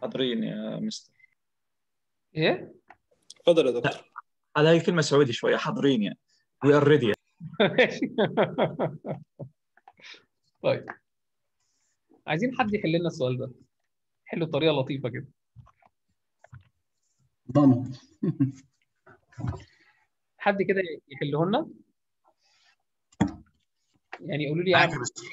حاضرين يا مستر ايه اتفضل يا دكتور هذا هي كلمة سعودي شوية حاضرين يعني وي ار ريدي ماشي. طيب عايزين حد يحل لنا السؤال ده حله بطريقه لطيفه كده ضم حد كده يحله لنا يعني يقولوا لي معاك اعمل يا مستر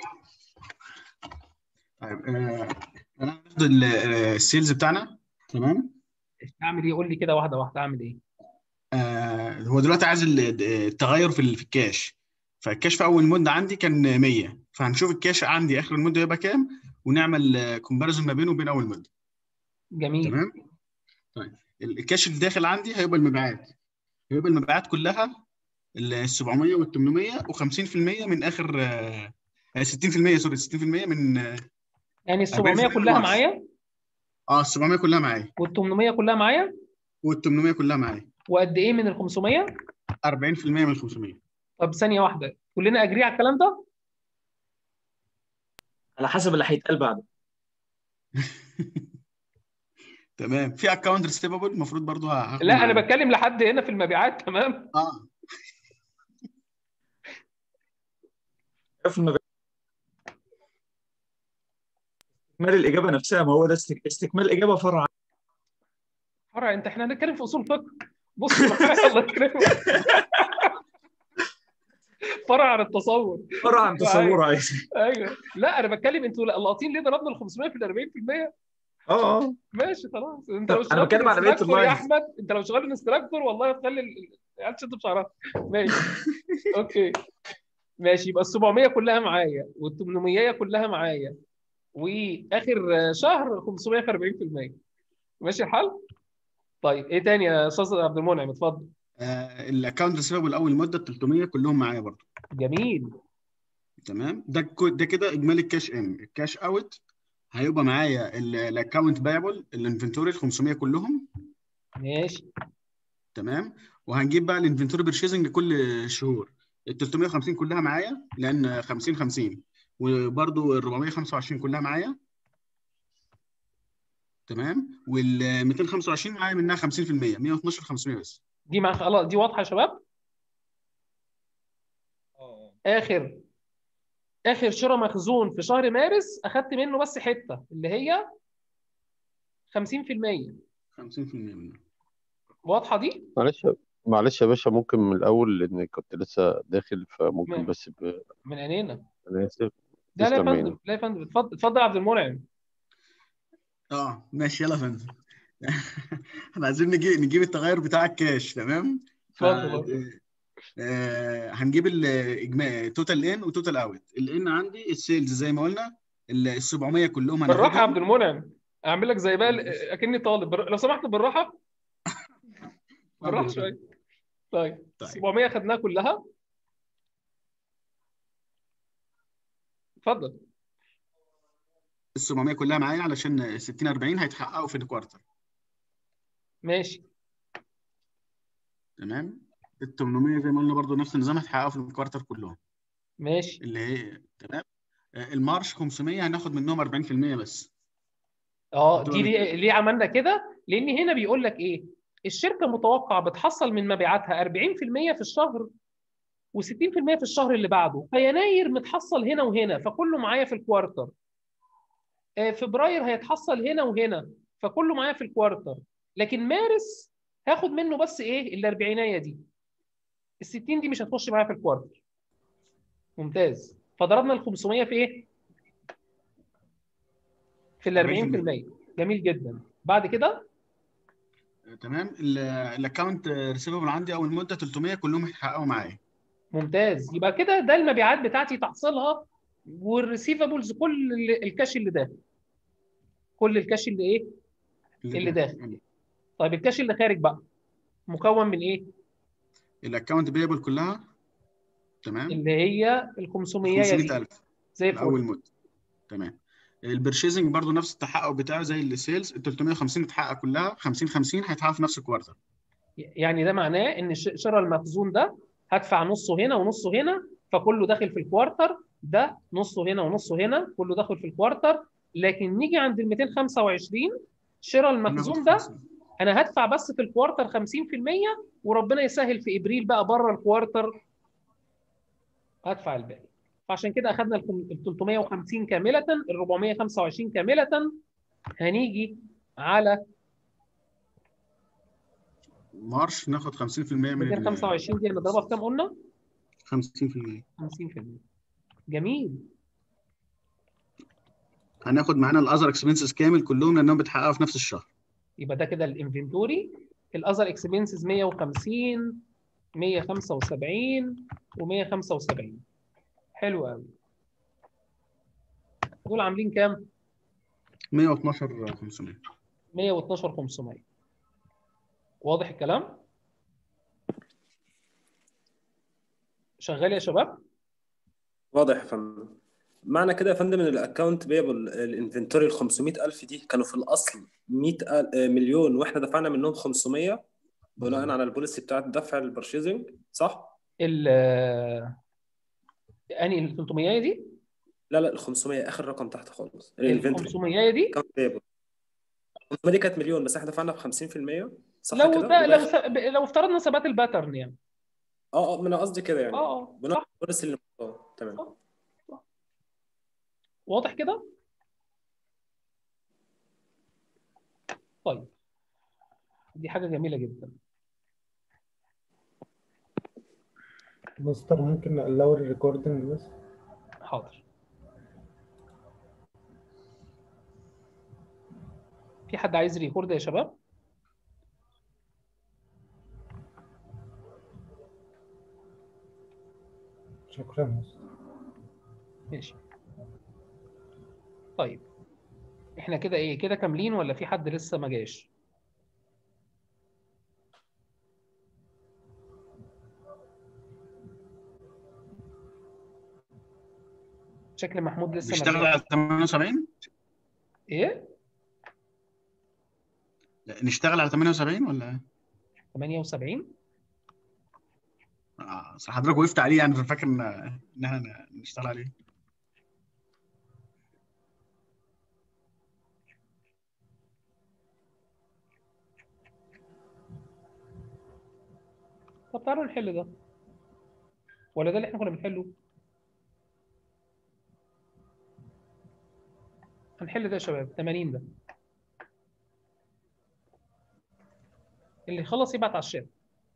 طيب آه، انا هاخد ال- آه، السيلز بتاعنا تمام اعمل ايه قول لي كده واحده واحده اعمل ايه آه، هو دلوقتي عايز ال- التغير في ال- في الكاش فالكاش في اول مده عندي كان 100 فهنشوف الكاش عندي اخر المده يبقى كام ونعمل كومباريزون ما بينه وبين اول مده جميل تمام طيب ال- الكاش اللي داخل عندي هيبقى المبيعات هيبقى المبيعات كلها ال 700 وال 800 و50% من اخر آه، 60% سوري 60% من اه يعني ال 700 40% كلها مارس. معايا ال 700 كلها معايا وال 800 كلها معايا وال 800 كلها معايا وقد ايه من ال 500 40% من ال 500 طب ثانيه واحده كلنا اجري على الكلام ده على حسب اللي هيتقال بعده تمام في اكونت ريسيفبل المفروض برضو هاخد لا انا معاه. بتكلم لحد هنا في المبيعات تمام اه شوف المبيع استكمال الإجابة نفسها ما هو ده استك- استكمال الإجابة فرع فرع انت احنا هنتكلم في اصول فقه بص معايا الله يكرمك فرع عن التصور فرع عن تصور عايز ايوه لا انا بتكلم انتوا لاقطين ليه ضربنا ال 500 في ال 40% اه اه ماشي خلاص انت طب لو أنا اشتغلت بتكلم على بقية انستراكتور يا اللاينز. احمد انت لو شغال انستراكتور والله تخلي ال- العيال تشد بشعرها ماشي اوكي ماشي يبقى ال 700 كلها معايا وال 800 كلها معايا واخر شهر 500 في 40% ماشي الحال؟ طيب ايه تاني يا استاذ عبد المنعم اتفضل آه، الاكونت ريسيفبل اول مده 300 كلهم معايا برضو جميل تمام ده كو- ده كده اجمالي الكاش ان الكاش اوت هيبقى معايا الاكونت بايبل الانفنتوري 500 كلهم ماشي تمام وهنجيب بقى الانفنتوري بيرشيزنج كل شهور ال 350 كلها معايا لان 50 50 وبرده ال 425 كلها معايا تمام وال 225 معايا منها 50% 112 500 بس دي مع خلاص دي واضحه يا شباب اخر اخر شراء مخزون في شهر مارس اخدت منه بس حته اللي هي 50% 50% منها واضحه دي معلش معلش يا باشا ممكن من الأول لأن كنت لسه داخل فممكن تمام. بس ب... من عينينا أنا آسف لا لا يا تسلم فندم عينك. لا يا فندم اتفضل اتفضل يا عبد المنعم اه ماشي يلا يا فندم احنا عايزين نجيب نجيب التغير بتاع الكاش تمام ف- اتفضل آه، هنجيب الاجماع توتال ان وتوتال اوت الان عندي السيلز زي ما قلنا ال 700 كلهم بالراحه يا هناخدهم عبد المنعم اعمل لك زي بقى ال- اكني طالب بر- لو سمحت بالراحه بالراحه شويه طيب طيب. 700 خدناها كلها اتفضل ال 700 كلها معايا علشان 60 40 هيتحققوا في الكوارتر ماشي تمام ال 800 زي ما قلنا برضو نفس النظام هيتحققوا في الكوارتر كلهم ماشي اللي هي تمام آه، المارش 500 هناخد منهم 40% بس اه دول- دي ليه, ليه عملنا كده؟ لان هنا بيقول لك ايه؟ الشركه متوقع بتحصل من مبيعاتها 40% في الشهر و60% في الشهر اللي بعده، فيناير متحصل هنا وهنا فكله معايا في الكوارتر. آه، فبراير هيتحصل هنا وهنا فكله معايا في الكوارتر، لكن مارس هاخد منه بس ايه؟ الاربعينيه دي. ال 60 دي مش هتخش معايا في الكوارتر. ممتاز. فضربنا ال 500 في ايه؟ في ال 40%. جميل جدا. بعد كده آه، تمام الاكونت ريسيفبل عندي اول مده 300 كلهم هيتحققوا معايا ممتاز يبقى كده ده المبيعات بتاعتي تحصيلها والريسيفبلز كل ال- الكاش اللي داخل كل الكاش اللي ايه اللي داخل. طيب الكاش اللي خارج بقى مكون من ايه الاكونت بيبل كلها تمام اللي هي ال 500 دي 500000 زي اول الفل مده تمام البرشيزنج برضو نفس التحقق بتاعه زي السيلز ال 350 اتحقق كلها 50 50 هيتحقق في نفس الكوارتر يعني ده معناه ان ش- شراء المخزون ده هدفع نصه هنا ونصه هنا فكله داخل في الكوارتر ده نصه هنا ونصه هنا كله داخل في الكوارتر لكن نيجي عند ال 225 شراء المخزون ده انا هدفع بس في الكوارتر 50% وربنا يسهل في ابريل بقى بره الكوارتر هدفع الباقي فعشان كده اخذنا ال 350 كامله ال 425 كامله هنيجي على مارش ناخد 50% من ال 225 دي هنضربها في كام قلنا؟ 50% 50% جميل هناخد معانا الاذر اكسبنسز كامل كلهم لانهم بيتحققوا في نفس الشهر يبقى ده كده الانفنتوري الاذر اكسبنسز 150 175 و175 حلو قوي دول عاملين كام 112 500 112 500 واضح الكلام شغال يا شباب واضح يا فندم معنى كده يا فندم ان الاكونت بيبل الانفنتوري ال 500000 دي كانوا في الاصل 100 مليون واحنا دفعنا منهم 500 بناء على البوليسي بتاعت دفع البرشيزنج صح؟ ال انهي ال 300 دي لا لا ال 500 اخر رقم تحت خالص ال الانفنتوري 500 دي اكونت بيبل 500 دي كانت مليون بس احنا دفعنا ب 50% صح لو كده؟ ده لو يبقى- س- لو افترضنا ثبات الباترن يعني اه اه ما انا قصدي كده يعني اه اه بناء على صح البوليسي اللي اه تمام واضح كده طيب دي حاجة جميلة جدا مستر ممكن نقلل الريكوردنج بس حاضر في حد عايز ريكورد يا شباب شكرا مستر ماشي طيب احنا كده ايه كده كاملين ولا في حد لسه ما جاش شكل محمود لسه ما نشتغل جاش على 78 ايه لا، نشتغل على 78 ولا 78 آه، أصل حضرتك وقفت عليه يعني فاكر ان ان احنا نشتغل عليه طب تعالوا نحل ده ولا ده اللي احنا كنا بنحله هنحل ده يا شباب 80 ده اللي يخلص يبعت على الشات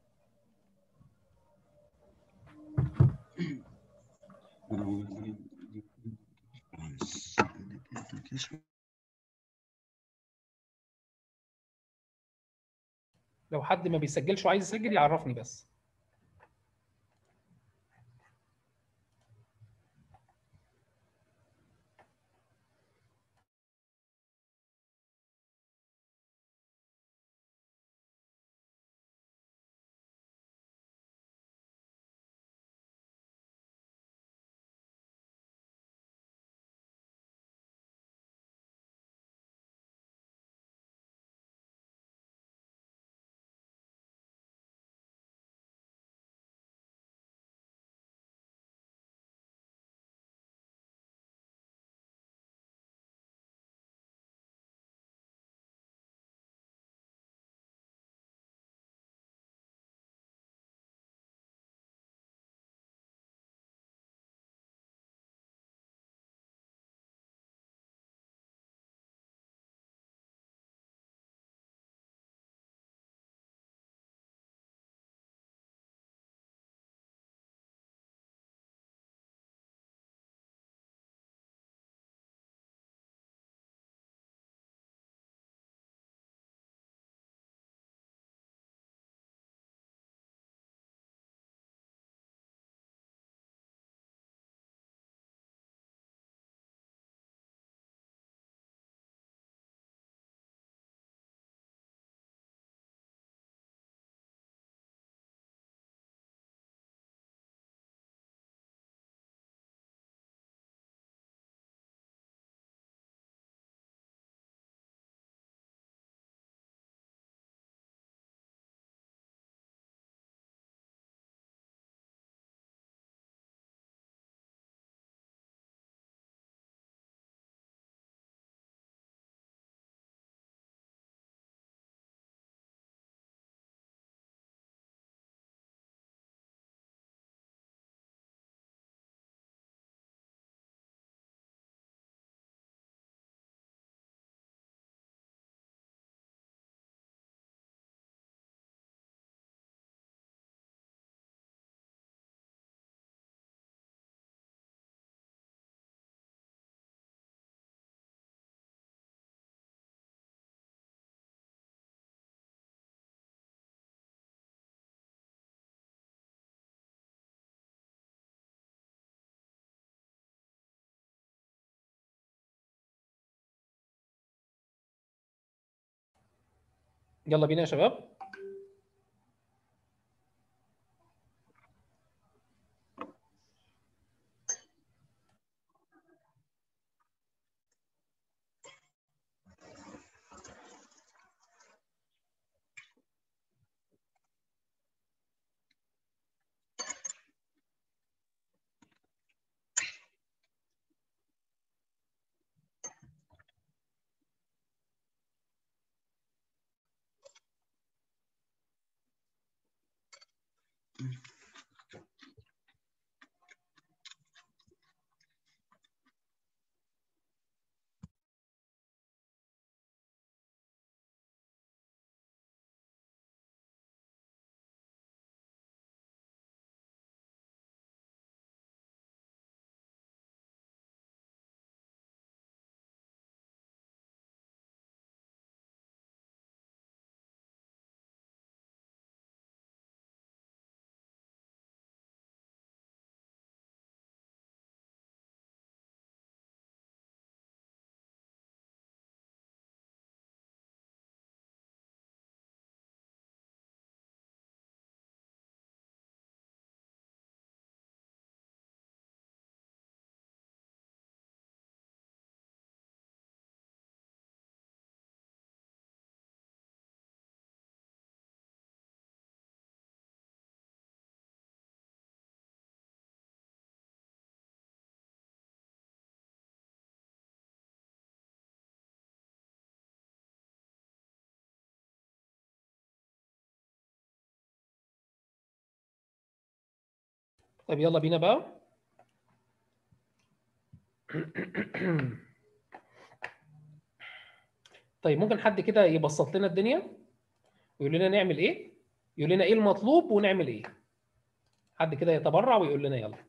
لو حد ما بيسجلش وعايز يسجل يعرفني بس يلا بينا يا شباب طيب يلا بينا بقى طيب ممكن حد كده يبسط لنا الدنيا ويقول لنا نعمل ايه يقول لنا ايه المطلوب ونعمل ايه حد كده يتبرع ويقول لنا يلا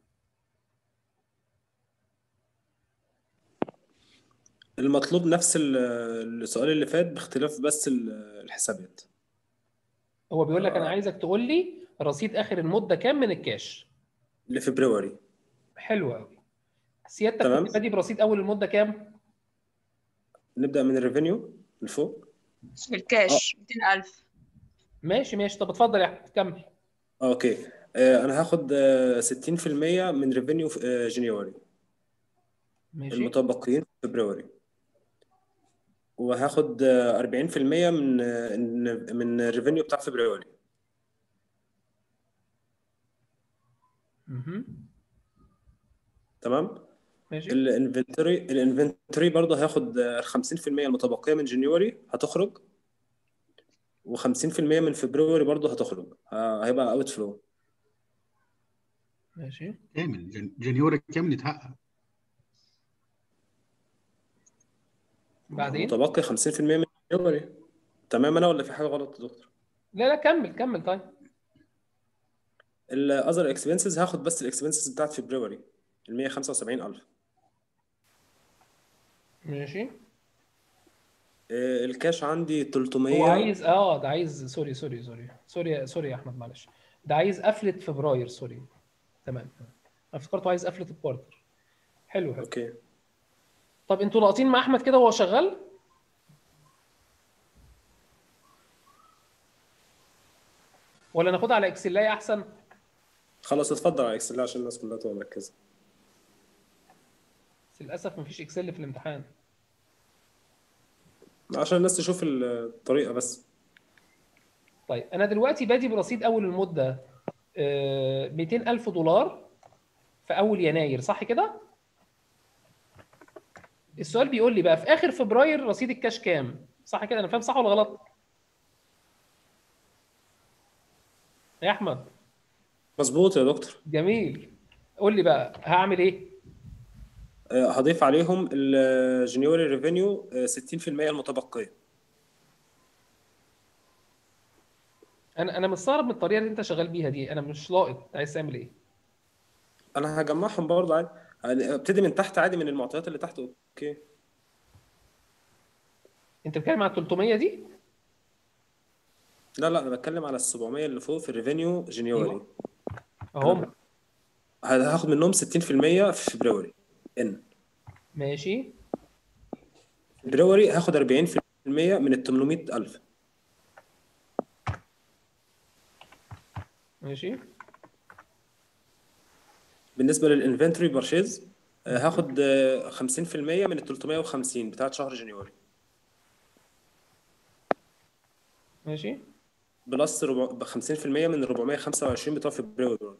المطلوب نفس ال- السؤال اللي فات باختلاف بس ال- الحسابات هو بيقول لك انا عايزك تقول لي رصيد اخر المده كام من الكاش لفبراير حلو قوي سيادتك تمام. كنت بادي برصيد اول المده كام نبدأ من الريفينيو لفوق بالكاش 200000 ماشي ماشي طب اتفضل يا احمد كمل اوكي آه، انا هاخد آه، 60% من ريفينيو جانيوري ماشي المتبقيين في فبراير وهاخد آه، 40% من آه، من الريفينيو بتاع فبراير مهم. تمام ماشي الانفنتوري الانفنتوري برضه هاخد آه، 50% المتبقيه من جانيوري هتخرج و50% من فبراير برضه هتخرج ه- هيبقى اوت فلو ماشي كامل جن- جانيوري كامل يتحقق بعدين متبقي 50% من جانيوري تمام انا ولا في حاجه غلط يا دكتور لا لا كمل كمل طيب الاذر اكسبنسز هاخد بس الاكسبنسز بتاعت فبراير ال 175000 ماشي آه، الكاش عندي 300 هو عايز اه ده عايز سوري سوري سوري سوري سوري يا احمد معلش ده عايز قفله فبراير سوري تمام تمام انا افتكرته عايز قفله الكوارتر حلو حلو اوكي طب انتوا لاقطين مع احمد كده وهو شغال ولا ناخدها على اكسلاية احسن خلاص اتفضل على اكسل عشان الناس كلها تبقى مركزه بس للاسف مفيش اكسل في الامتحان عشان الناس تشوف الطريقه بس طيب انا دلوقتي بادي برصيد اول المده آه، 200 الف دولار في اول يناير صح كده السؤال بيقول لي بقى في اخر فبراير رصيد الكاش كام صح كده انا فاهم صح ولا غلط يا احمد مظبوط يا دكتور جميل قول لي بقى هعمل ايه آه، هضيف عليهم الجنيوري ريفينيو 60% المتبقيه انا انا مستغرب من الطريقه اللي انت شغال بيها دي انا مش لاقط عايز تعمل ايه انا هجمعهم برضه عادي يعني ابتدي من تحت عادي من المعطيات اللي تحت اوكي انت بتتكلم على 300 دي لا لا انا بتكلم على ال 700 اللي فوق في الريفينيو جنيوري أيوة. اهم هاخد منهم 60% في فبراير ان ماشي فبراير هاخد 40% من ال 800000 ماشي بالنسبه للانفنتوري بارشيز هاخد آه، 50% من ال 350 بتاعت شهر جانيوري ماشي بلس ربع- ب 50% من ال 425 بتوع فبراير برضه.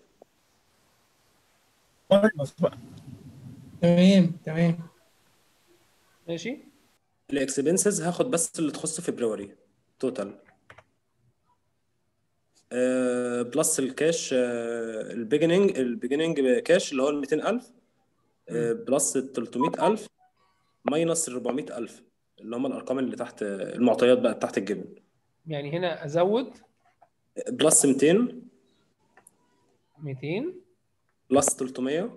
ماينس بقى تمام تمام ماشي الاكسبنسز هاخد بس اللي تخص فبراير توتال آه بلس الكاش آه البيجننج البيجننج كاش اللي هو ال 200000 آه بلس ال 300000 ماينس ال 400000 اللي هم الارقام اللي تحت المعطيات بقى تحت الجبن يعني هنا ازود بلس 200 200 بلس 300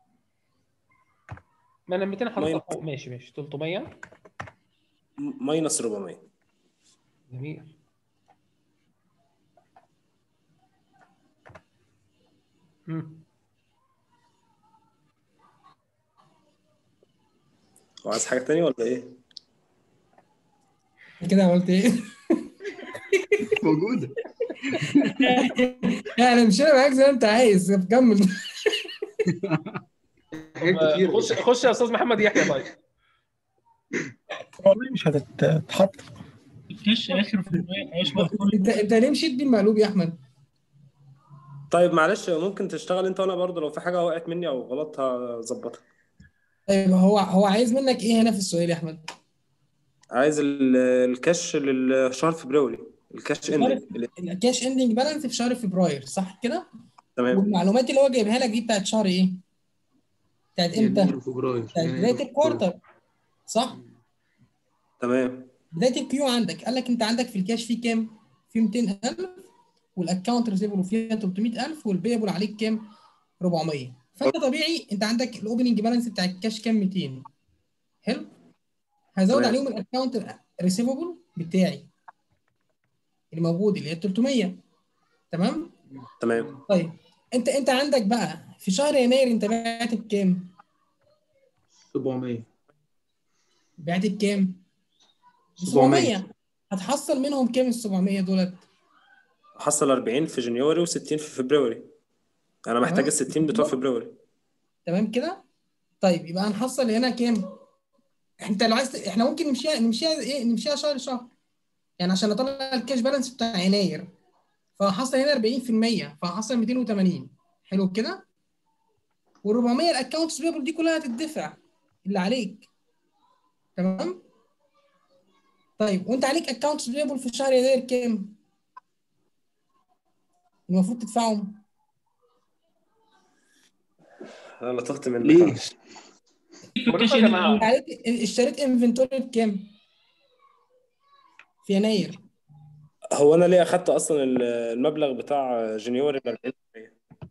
ما انا 200 حاططها ماين- فوق ماشي ماشي 300 ماينس 400 جميل مم. وعايز حاجه تانية ولا ايه؟ كده عملت ايه؟ موجوده يعني مش انا معاك زي ما انت عايز كمل حاجات آه، كتير خش خش يا استاذ محمد يحيى طيب والله مش هتتحط الكاش اخر في المية هيشبه كل انت انت ليه مشيت بيه المقلوب يا احمد؟ طيب معلش ممكن تشتغل انت وانا برضه لو في حاجه وقعت مني او غلط هظبطها طيب هو هو عايز منك ايه هنا في السؤال يا احمد؟ عايز ال- الكاش للشهر فبراير الكاش اندنج الكاش اندنج بالانس في شهر فبراير صح كده؟ تمام والمعلومات اللي هو جايبها لك دي بتاعت شهر ايه؟ بتاعت امتى؟ يناير وفبراير بتاعت يناير بدايه وفبراير. الكوارتر صح؟ تمام بدايه الكيو عندك قال لك انت عندك في الكاش فيه كام؟ في 200000 والاكونت ريسيفبل فيها 300000 والبيبل عليك كام؟ 400 فانت طبيعي انت عندك الاوبننج بالانس بتاع الكاش كام 200 حلو؟ هزود تمام. عليهم الاكونت ريسيفبل بتاعي اللي موجود اللي هي 300 تمام؟ تمام طيب انت انت عندك بقى في شهر يناير انت بعت بكام؟ 700 بعت بكام؟ 700. 700 هتحصل منهم كام ال 700 دولت؟ حصل 40 في جانيوري و60 في فبراير انا محتاج تمام. ال 60 بتوع فبراير تمام كده؟ طيب يبقى هنحصل هنا كام؟ انت لو عايز ت- احنا ممكن نمشيها نمشيها ايه؟ نمشيها شهر شهر. يعني عشان نطلع الكاش بالانس بتاع يناير. فهحصل هنا 40% فهحصل 280 حلو كده؟ وال 400 الاكونتس بيبل دي كلها هتدفع اللي عليك. تمام؟ طيب وانت عليك اكونتس بيبل في شهر يناير كام؟ المفروض تدفعهم انا تهت منك ليه؟ معلش. بصوا يا جماعه عليك اشتريت انفنتوري بكام؟ في يناير هو انا ليه اخدت اصلا ال- المبلغ بتاع جانيوري ال 40%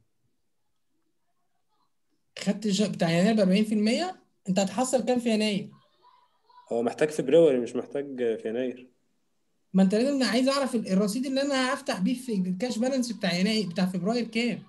خدت الج- بتاع يناير ب 40% انت هتحصل كام في يناير؟ هو محتاج فبراير مش محتاج في يناير ما انت لازم عايز اعرف ال- الرصيد اللي انا هفتح بيه في الكاش بالانس بتاع يناير بتاع فبراير كام؟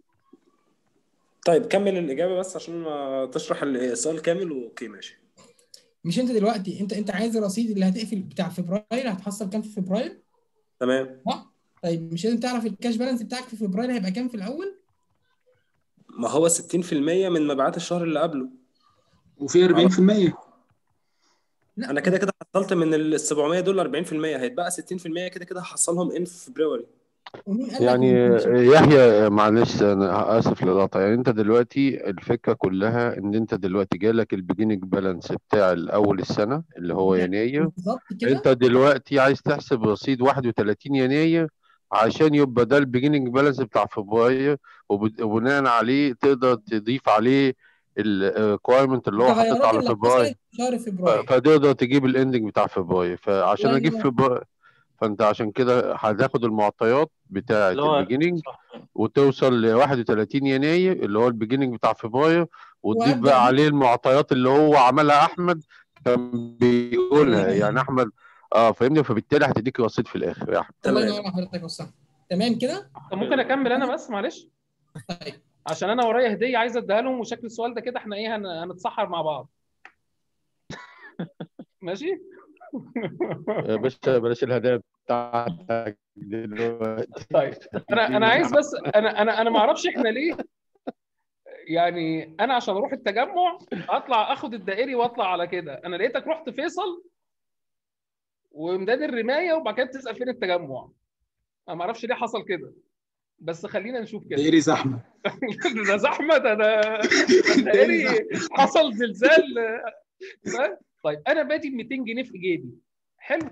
طيب كمل الاجابه بس عشان ما تشرح السؤال كامل واوكي ماشي مش انت دلوقتي انت انت عايز الرصيد اللي هتقفل بتاع فبراير هتحصل كام في فبراير؟ تمام صح؟ طيب مش لازم تعرف الكاش بالانس بتاعك في فبراير هيبقى كام في الاول؟ ما هو 60% من مبيعات الشهر اللي قبله وفي 40% لا انا كده كده حصلت من ال 700 دول 40% هيتبقى 60% كده كده هحصلهم ان في فبراير ومين قال لك يعني إن مش- يحيى معلش انا اسف للقطع يعني انت دلوقتي الفكره كلها ان انت دلوقتي جالك البيجيننج بالانس بتاع الاول السنه اللي هو يناير بالظبط كده انت دلوقتي عايز تحسب رصيد 31 يناير عشان يبقى ده البيجيننج بالانس بتاع فبراير وب- وبناء عليه تقدر تضيف عليه الريكوايرمنت اللي هو حاطط التغيرات على اللي فبراير حصلت في شهر ف- فبراير فتقدر تجيب الاندنج بتاع فبراير فعشان الله اجيب ينور. فبراير فانت عشان كده هتاخد المعطيات بتاعه اللي هو البيجيننج صح. وتوصل ل 31 يناير اللي هو البيجيننج بتاع فبراير وتضيف وأبدأ بقى بيه. عليه المعطيات اللي هو عملها احمد كان بيقولها تمام. يعني احمد اه فاهمني فبالتالي هتديك رصيد في الاخر يا احمد الله تمام ينور على حضرتك يا أستاذ. تمام كده؟ طب ممكن اكمل انا بس معلش طيب عشان انا ورايا هديه عايز اديها لهم وشكل السؤال ده كده احنا ايه هن- هنتسحر مع بعض ماشي يا باشا بلاش الهدايا بتاعتك دلوقتي طيب انا انا عايز بس انا انا انا ما اعرفش احنا ليه يعني انا عشان اروح التجمع اطلع اخد الدائري واطلع على كده انا لقيتك رحت فيصل وميدان الرمايه وبعد كده بتسال فين التجمع انا ما اعرفش ليه حصل كده بس خلينا نشوف كده دائري زحمه ده زحمه ده ده دائري حصل زلزال طيب انا بادي ب 200 جنيه في جيبي حلو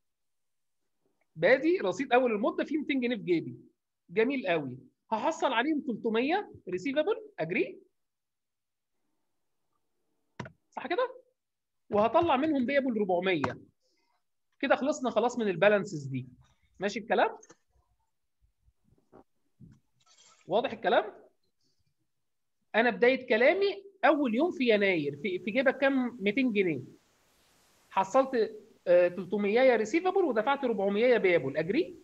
بادي رصيد اول المده فيه 200 جنيه في جيبي جميل قوي هحصل عليهم 300 ريسيفبل اجري صح كده وهطلع منهم بيبل 400 كده خلصنا خلاص من البالانسز دي ماشي الكلام واضح الكلام انا بدايه كلامي اول يوم في يناير في في جيبك كام 200 جنيه حصلت آه، 300 ريسيفبل ودفعت 400 بيبل اجري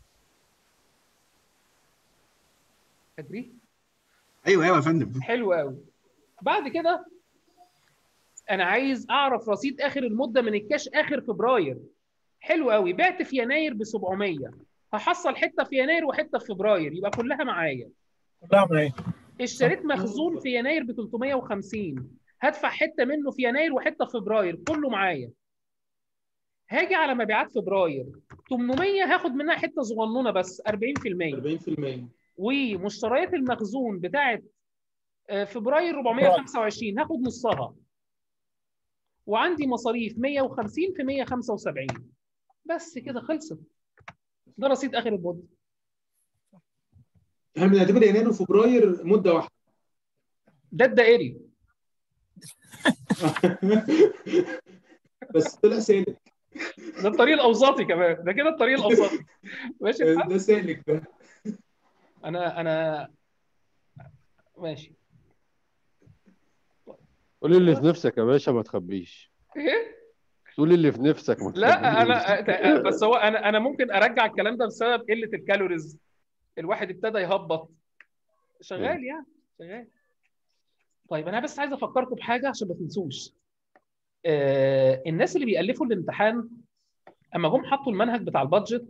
اجري ايوه ايوه يا فندم حلو قوي بعد كده انا عايز اعرف رصيد اخر المده من الكاش اخر فبراير حلو قوي بعت في يناير ب 700 هحصل حته في يناير وحته في فبراير يبقى كلها معايا كلها معايا اشتريت مخزون في يناير ب 350 هدفع حته منه في يناير وحته في فبراير كله معايا هاجي على مبيعات فبراير 800 هاخد منها حته صغنونه بس 40% 40% ومشتريات المخزون بتاعت آه، فبراير 425 هاخد نصها وعندي مصاريف 150 في 175 بس كده خلصت ده رصيد اخر المده احنا بنعتبر يناير وفبراير مده واحده ده الدائري بس طلع سالك ده الطريق الاوسطي كمان ده كده الطريق الاوسطي ماشي الحال ده سالك ده انا انا ماشي قول اللي في نفسك يا باشا ما تخبيش ايه قول اللي في نفسك ما لا تخبيش انا بس هو انا انا ممكن ارجع الكلام ده بسبب قله الكالوريز الواحد ابتدى يهبط شغال يعني شغال طيب انا بس عايز افكركم بحاجه عشان ما تنسوش آه الناس اللي بيألفوا الامتحان اما جم حطوا المنهج بتاع البادجت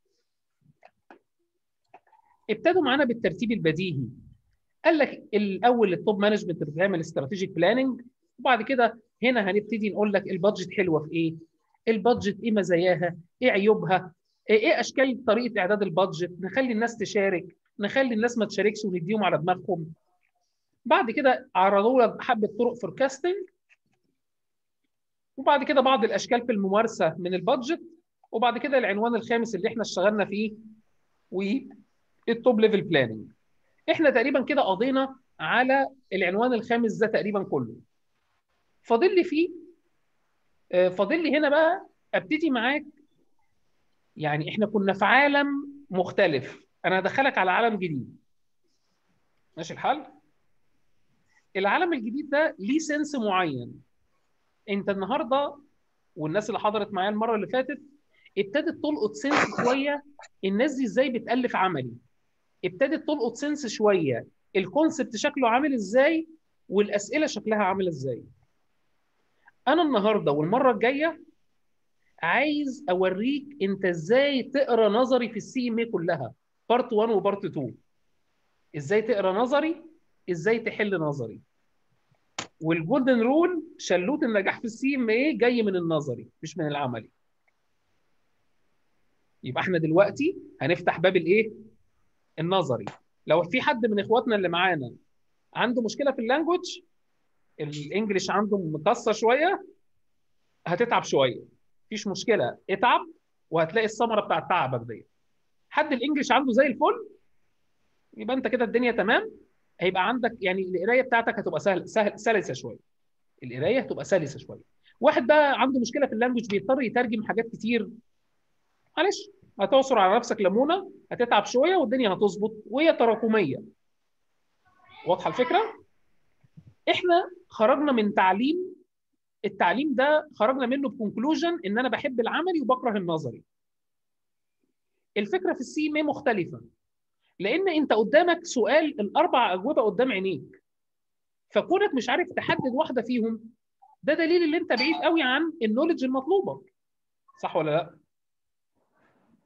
ابتدوا معانا بالترتيب البديهي قال لك الاول التوب مانجمنت بتعمل استراتيجيك بلاننج وبعد كده هنا هنبتدي نقول لك البادجت حلوه في ايه البادجت ايه مزاياها ايه عيوبها ايه اشكال طريقه اعداد البادجت نخلي الناس تشارك نخلي الناس ما تشاركش ونديهم على دماغهم بعد كده عرضوا لك حبه طرق فوركاستنج وبعد كده بعض الاشكال في الممارسه من البادجت وبعد كده العنوان الخامس اللي احنا اشتغلنا فيه والتوب ليفل بلاننج احنا تقريبا كده قضينا على العنوان الخامس ده تقريبا كله فاضل لي فيه آه، فاضل لي هنا بقى ابتدي معاك يعني احنا كنا في عالم مختلف انا هدخلك على عالم جديد ماشي الحال العالم الجديد ده ليه سنس معين انت النهارده والناس اللي حضرت معايا المره اللي فاتت ابتدت تلقط سنس شويه الناس دي ازاي بتالف عملي ابتدت تلقط سنس شويه الكونسبت شكله عامل ازاي والاسئله شكلها عامل ازاي انا النهارده والمره الجايه عايز اوريك انت ازاي تقرا نظري في السي ام كلها بارت 1 وبارت 2 ازاي تقرا نظري ازاي تحل نظري والجولدن رول شلوت النجاح في السي ام اي جاي من النظري مش من العملي يبقى احنا دلوقتي هنفتح باب الايه النظري لو في حد من اخواتنا اللي معانا عنده مشكله في اللانجوج الانجليش عنده مكسر شويه هتتعب شويه مفيش مشكله اتعب وهتلاقي الثمره بتاعت تعبك دي حد الانجليش عنده زي الفل يبقى انت كده الدنيا تمام هيبقى عندك يعني القرايه بتاعتك هتبقى سهل, سهل سلسه شويه القرايه هتبقى سلسه شويه واحد بقى عنده مشكله في اللانجوج بيضطر يترجم حاجات كتير معلش هتعصر على نفسك ليمونه هتتعب شويه والدنيا هتظبط وهي تراكميه واضحه الفكره احنا خرجنا من تعليم التعليم ده خرجنا منه بكونكلوجن ان انا بحب العملي وبكره النظري الفكره في السي ام مختلفه لان انت قدامك سؤال الاربع اجوبه قدام عينيك فكونك مش عارف تحدد واحده فيهم ده دليل ان انت بعيد قوي عن النولج المطلوبه صح ولا لا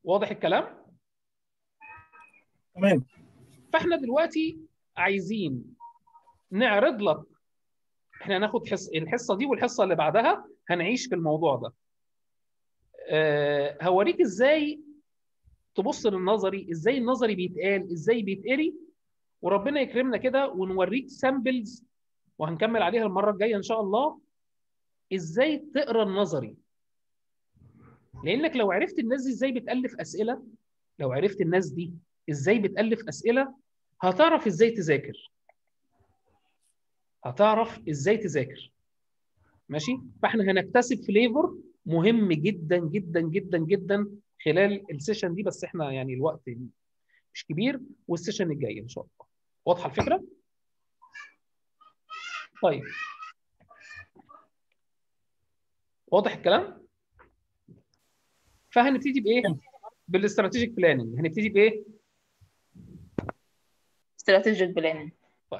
واضح الكلام تمام فاحنا دلوقتي عايزين نعرض لك احنا هناخد حص... الحصه دي والحصه اللي بعدها هنعيش في الموضوع ده أه هوريك ازاي تبص للنظري ازاي النظري بيتقال ازاي بيتقري وربنا يكرمنا كده ونوريك سامبلز وهنكمل عليها المره الجايه ان شاء الله ازاي تقرا النظري لانك لو عرفت الناس دي ازاي بتالف اسئله لو عرفت الناس دي ازاي بتالف اسئله هتعرف ازاي تذاكر هتعرف ازاي تذاكر ماشي فاحنا هنكتسب فليفر مهم جدا جدا جدا جدا خلال السيشن دي بس احنا يعني الوقت مش كبير والسيشن الجاي ان شاء الله واضحه الفكره طيب واضح الكلام فهنبتدي بايه بالاستراتيجيك بلاننج هنبتدي بايه استراتيجيك بلاننج طيب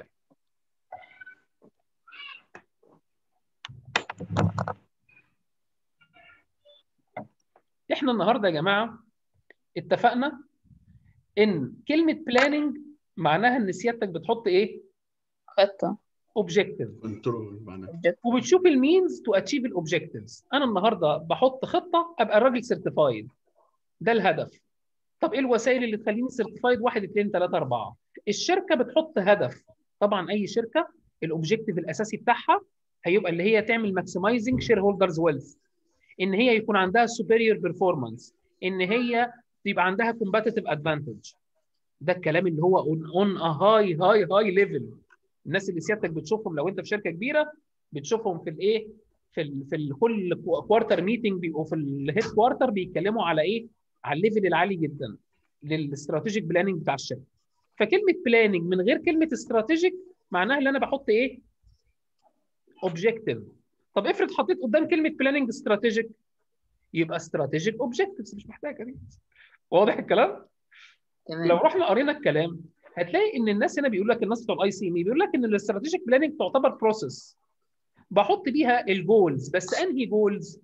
احنا النهارده يا جماعه اتفقنا ان كلمه بلاننج معناها ان سيادتك بتحط ايه خطة اوبجيكتيف كنترول معناها وبتشوف المينز تو اتشيف الاوبجيكتيفز انا النهارده بحط خطه ابقى الراجل سيرتيفايد ده الهدف طب ايه الوسائل اللي تخليني سيرتيفايد 1 2 3 4 الشركه بتحط هدف طبعا اي شركه الاوبجيكتيف الاساسي بتاعها هيبقى اللي هي تعمل ماكسمايزنج شير هولدرز ويلث ان هي يكون عندها سوبيريور بيرفورمانس ان هي يبقى عندها كومباتيتيف ادفانتج ده الكلام اللي هو اون ا هاي هاي هاي ليفل الناس اللي سيادتك بتشوفهم لو انت في شركه كبيره بتشوفهم في الايه في ال في ال كل كوارتر ميتنج بيبقوا في الهيد كوارتر بيتكلموا على ايه على الليفل العالي جدا للاستراتيجيك بلاننج بتاع الشركه فكلمه بلاننج من غير كلمه استراتيجيك معناها ان انا بحط ايه اوبجيكتيف طب افرض حطيت قدام كلمه بلاننج استراتيجيك يبقى استراتيجيك اوبجيكتيفز مش محتاجه دي واضح الكلام تمام لو رحنا قرينا الكلام هتلاقي ان الناس هنا بيقول لك الناس بتوع الاي سي ام بيقول لك ان الاستراتيجيك بلاننج تعتبر بروسيس بحط بيها الجولز بس انهي جولز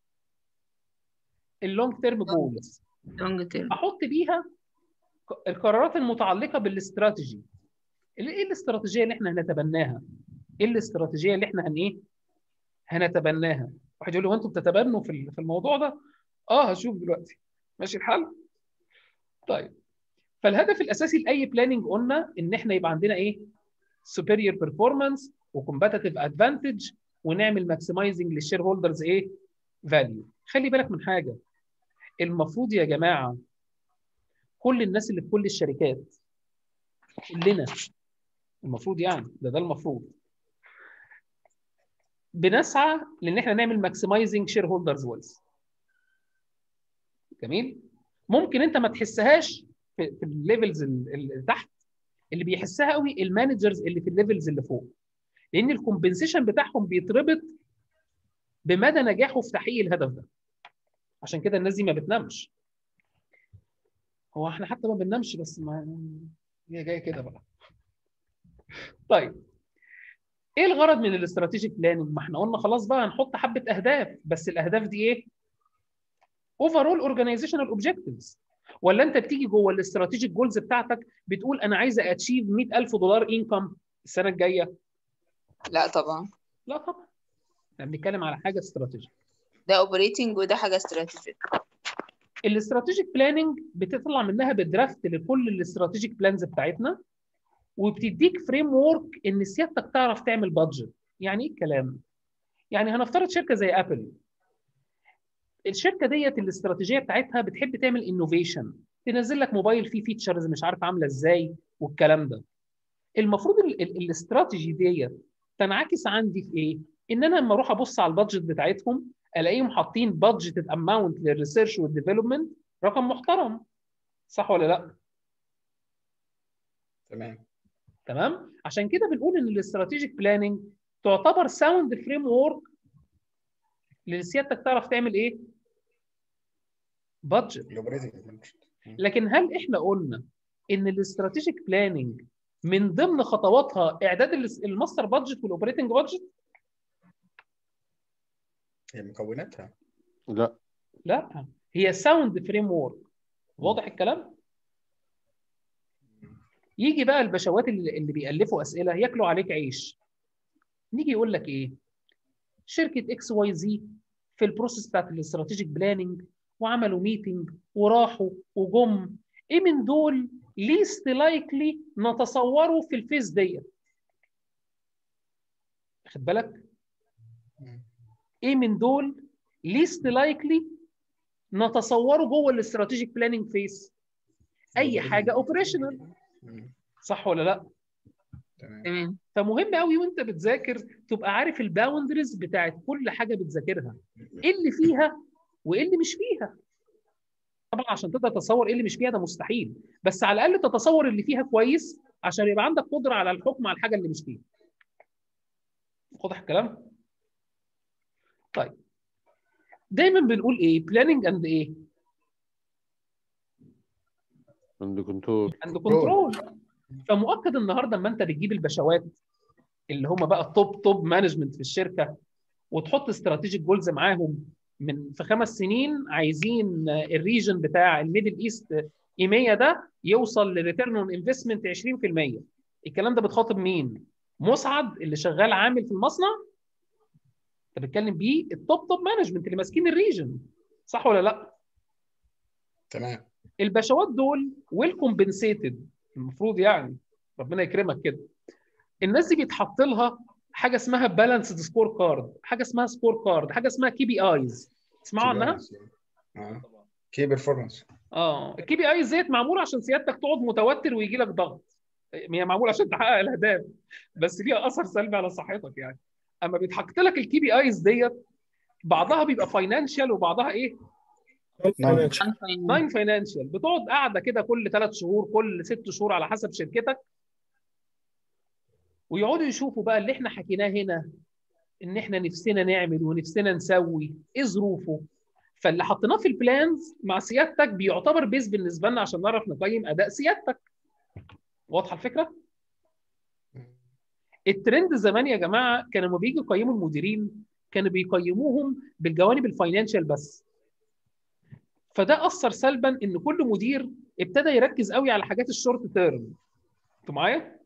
اللونج تيرم جولز لونج تيرم احط بيها ك- القرارات المتعلقه بالاستراتيجي اللي ايه الاستراتيجيه اللي احنا هنتبناها ايه الاستراتيجيه اللي احنا هن ايه هنتبناها واحد يقول لي هو انتوا بتتبنوا في ال- في الموضوع ده اه هشوف دلوقتي ماشي الحال طيب فالهدف الاساسي لاي بلاننج قلنا ان احنا يبقى عندنا ايه superior performance وكومباتيتيف ادفانتج ونعمل ماكسمايزنج للشير هولدرز ايه فاليو خلي بالك من حاجه المفروض يا جماعه كل الناس اللي في كل الشركات كلنا المفروض يعني ده ده المفروض بنسعى لان احنا نعمل ماكسمايزنج شير هولدرز ويلز جميل ممكن انت ما تحسهاش في, في الليفلز اللي تحت اللي بيحسها قوي المانجرز اللي في الليفلز اللي فوق لان الكومبنسيشن بتاعهم بيتربط بمدى نجاحه في تحقيق الهدف ده عشان كده الناس دي ما بتنامش هو احنا حتى ما بننامش بس ما هي جايه كده بقى طيب ايه الغرض من الاستراتيجيك بلاننج ما احنا قلنا خلاص بقى هنحط حبه اهداف بس الاهداف دي ايه اوفرول اورجانيزيشنال اوبجكتيفز ولا انت بتيجي جوه الاستراتيجيك جولز بتاعتك بتقول انا عايز اتشيف 100000 دولار انكم السنه الجايه لا طبعا لا طبعا احنا بنتكلم على حاجه استراتيجيك ده اوبريتنج وده حاجة استراتيجيك الاستراتيجيك بلاننج بتطلع منها بدرافت لكل الاستراتيجيك بلانز بتاعتنا وبتديك فريم ورك ان سيادتك تعرف تعمل بادجت يعني ايه الكلام يعني هنفترض شركه زي ابل الشركه ديت الاستراتيجيه بتاعتها بتحب تعمل انوفيشن تنزل لك موبايل فيه فيتشرز مش عارف عامله ازاي والكلام ده المفروض ال- ال- الاستراتيجي ديت تنعكس عندي في ايه ان انا لما اروح ابص على البادجت بتاعتهم الاقيهم حاطين بادجت اماونت للريسيرش والديفلوبمنت رقم محترم صح ولا لا تمام تمام عشان كده بنقول ان الاستراتيجيك بلاننج تعتبر ساوند فريم وورك لسيادتك تعرف تعمل ايه بادجت الاوبريتنج لكن هل احنا قلنا ان الاستراتيجيك بلاننج من ضمن خطواتها اعداد الاس- الماستر بادجت والاوبريتنج بادجت هي مكوناتها لا لا هي ساوند فريم وورك واضح الكلام يجي بقى البشوات اللي, اللي بيألفوا اسئله ياكلوا عليك عيش نيجي يقول لك ايه شركه اكس واي زي في البروسيس بتاعت الاستراتيجيك بلاننج وعملوا ميتنج وراحوا وجم ايه من دول ليست لايكلي نتصوره في الفيز ديت خد بالك ايه من دول ليست لايكلي نتصوره جوه الاستراتيجيك بلاننج فيس اي حاجه اوبريشنال صح ولا لا تمام تمام فمهم قوي وانت بتذاكر تبقى عارف الباوندريز بتاعت كل حاجه بتذاكرها ايه اللي فيها وايه اللي مش فيها طبعا عشان تقدر تتصور ايه اللي مش فيها ده مستحيل بس على الاقل تتصور اللي فيها كويس عشان يبقى عندك قدره على الحكم على الحاجه اللي مش فيها واضح الكلام طيب دايما بنقول ايه بلاننج اند ايه عند كنترول اند كنترول فمؤكد النهارده اما انت بتجيب البشوات اللي هم بقى التوب توب مانجمنت في الشركه وتحط استراتيجيك جولز معاهم من في خمس سنين عايزين الريجن بتاع الميدل ايست ايميا ده يوصل لريتيرن اون انفستمنت 20% الكلام ده بتخاطب مين؟ مسعد اللي شغال عامل في المصنع انت بتتكلم بيه التوب توب مانجمنت اللي ماسكين الريجن صح ولا لا؟ تمام البشوات دول ويل كومبنسيتد المفروض يعني ربنا يكرمك كده الناس دي بيتحط لها حاجه اسمها بالانسد سكور كارد حاجه اسمها سكور كارد حاجه اسمها كي بي ايز تسمعوا عنها كي بيرفورمانس اه الكي بي ايز ديت معموله عشان سيادتك تقعد متوتر ويجي لك ضغط هي معموله عشان تحقق الاهداف بس ليها اثر سلبي على صحتك يعني اما بيتحط لك الكي بي ايز ديت بعضها بيبقى فاينانشال وبعضها ايه ناين فاينانشال بتقعد قاعده كده كل ثلاث شهور كل ست شهور على حسب شركتك ويقعدوا يشوفوا بقى اللي احنا حكيناه هنا ان احنا نفسنا نعمل ونفسنا نسوي ايه ظروفه فاللي حطيناه في البلانز مع سيادتك بيعتبر بيز بالنسبه لنا عشان نعرف نقيم اداء سيادتك واضحه الفكره الترند زمان يا جماعه كانوا لما بييجوا يقيموا المديرين كانوا بيقيموهم بالجوانب الفاينانشال بس فده اثر سلبا ان كل مدير ابتدى يركز قوي على حاجات الشورت تيرم انتوا معايا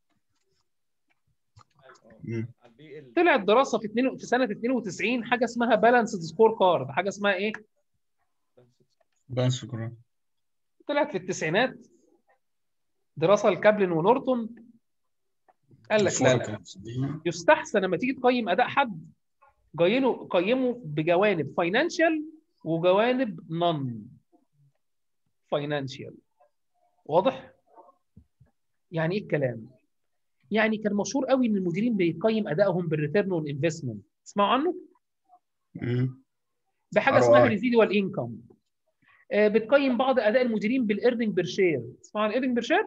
طلعت دراسه في اتنين في سنه 92 حاجه اسمها بالانسد سكور كارد حاجه اسمها ايه بالانس سكور طلعت في التسعينات دراسه لكابلن ونورتون قال لك لا لا يستحسن لما تيجي تقيم اداء حد قيمه قيمه بجوانب فاينانشال وجوانب نون فاينانشال واضح يعني ايه الكلام يعني كان مشهور قوي ان المديرين بيقيم ادائهم بالريتيرن اون انفستمنت تسمعوا عنه بحاجه اسمها ريزيدوال انكم بتقيم بعض اداء المديرين بالايرننج بير شير تسمعوا عن الايرننج بير شير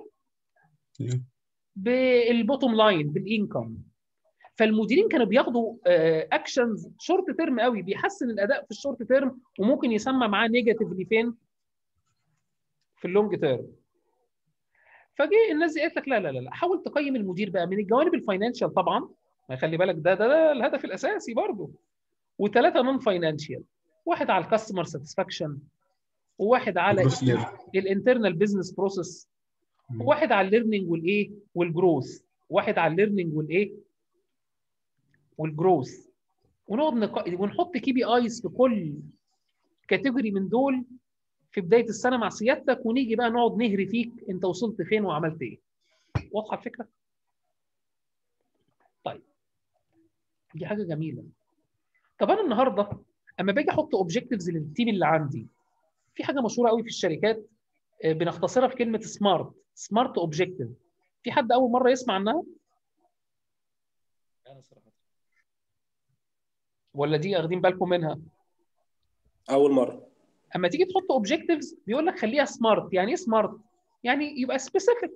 بالبوتوم لاين بالانكم فالمديرين كانوا بياخدوا اكشنز شورت تيرم قوي بيحسن الاداء في الشورت تيرم وممكن يسمى معاه نيجاتيفلي فين في اللونج تيرم فجه الناس دي قالت لك لا لا لا حاول تقيم المدير بقى من الجوانب الفاينانشال طبعا ما خلي بالك ده, ده ده الهدف الاساسي برضه وثلاثه نون فاينانشال واحد على الكاستمر ساتسفاكشن وواحد على الانترنال بزنس بروسيس وواحد على الليرنينج والايه والجروث واحد على الليرنينج والايه والجروث ونقعد نق... ونحط كي بي ايز في كل كاتيجوري من دول في بدايه السنه مع سيادتك ونيجي بقى نقعد نهري فيك انت وصلت فين وعملت ايه واضحه الفكره طيب دي حاجه جميله طب انا النهارده اما باجي احط اوبجكتيفز للتيم اللي عندي في حاجه مشهوره قوي في الشركات بنختصرها في كلمه سمارت سمارت اوبجكتيف في حد اول مره يسمع عنها ولا دي واخدين بالكم منها اول مره اما تيجي تحط اوبجكتيفز بيقول لك خليها سمارت يعني ايه سمارت يعني يبقى سبيسيفيك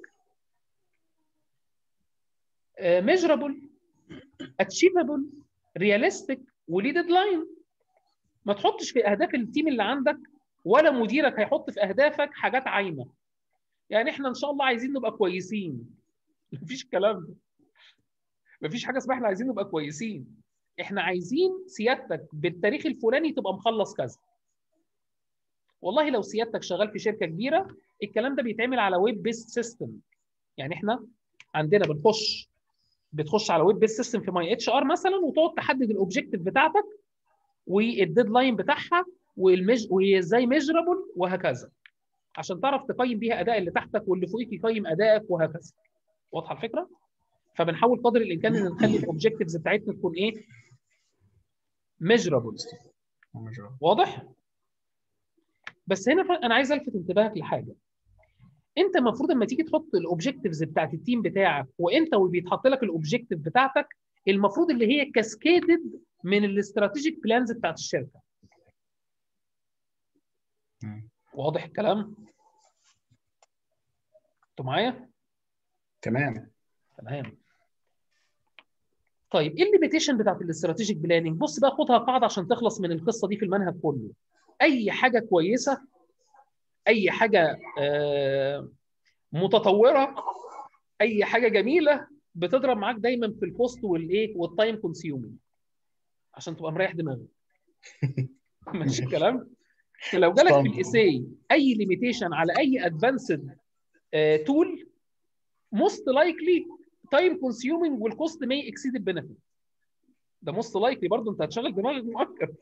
ميجرابل اتشيفبل رياليستيك وليه ديدلاين ما تحطش في اهداف التيم اللي عندك ولا مديرك هيحط في اهدافك حاجات عايمه يعني احنا ان شاء الله عايزين نبقى كويسين مفيش الكلام ده مفيش حاجه اسمها احنا عايزين نبقى كويسين احنا عايزين سيادتك بالتاريخ الفلاني تبقى مخلص كذا والله لو سيادتك شغال في شركه كبيره الكلام ده بيتعمل على ويب بيست سيستم يعني احنا عندنا بنخش بتخش على ويب بيست سيستم في ماي اتش ار مثلا وتقعد تحدد الاوبجيكتيف بتاعتك والديدلاين بتاعها والمج... وهي ازاي ميجرابل وهكذا عشان تعرف تقيم بيها اداء اللي تحتك واللي فوقيك يقيم ادائك وهكذا واضحه الفكره فبنحاول قدر الامكان ان نخلي الاوبجيكتيفز بتاعتنا تكون ايه ميجرابل واضح بس هنا ف... انا عايز الفت انتباهك لحاجه انت المفروض لما تيجي تحط الاوبجيكتيفز بتاعت التيم بتاعك وانت وبيتحط لك الاوبجيكتيف بتاعتك المفروض اللي هي كاسكيدد من الاستراتيجيك بلانز بتاعت الشركه واضح الكلام انتوا معايا تمام تمام طيب ايه الليميتيشن بتاعت الاستراتيجيك بلاننج بص بقى خدها قاعده عشان تخلص من القصه دي في المنهج كله اي حاجه كويسه اي حاجه آه متطوره اي حاجه جميله بتضرب معاك دايما في الكوست والايه والتايم كونسيومينج عشان تبقى مريح دماغك ماشي الكلام لو جالك في الايساي اي ليميتيشن على اي ادفانسد تول موست لايكلي تايم كونسيومينج والكوست ماي اكسيد البنفيت ده موست لايكلي برضه انت هتشغل دماغك مؤكد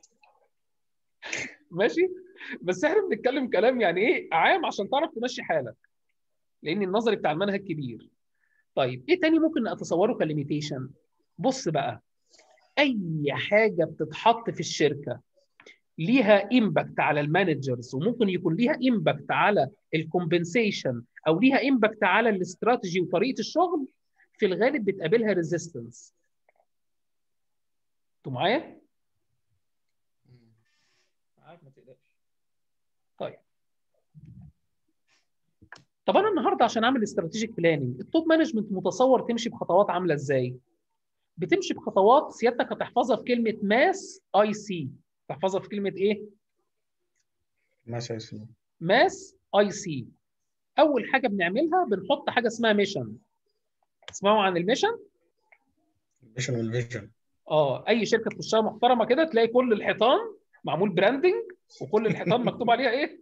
ماشي بس احنا بنتكلم كلام يعني ايه عام عشان تعرف تمشي حالك لان النظري بتاع المنهج كبير طيب ايه تاني ممكن اتصوره كليميتيشن بص بقى اي حاجه بتتحط في الشركه ليها امباكت على المانجرز وممكن يكون ليها امباكت على الكومبنسيشن او ليها امباكت على الاستراتيجي وطريقه الشغل في الغالب بتقابلها ريزيستنس انتوا معايا؟ معاك ما تقلقش طيب طب انا النهارده عشان اعمل استراتيجيك بلاننج التوب مانجمنت متصور تمشي بخطوات عامله ازاي؟ بتمشي بخطوات سيادتك هتحفظها في كلمه ماس اي سي تحفظها في كلمه ايه؟ ماس اي سي ماس اي سي اول حاجه بنعملها بنحط حاجه اسمها ميشن تسمعوا عن الميشن؟ الميشن والفيجن اه اي شركه تخشها محترمه كده تلاقي كل الحيطان معمول براندنج وكل الحيطان مكتوب عليها ايه؟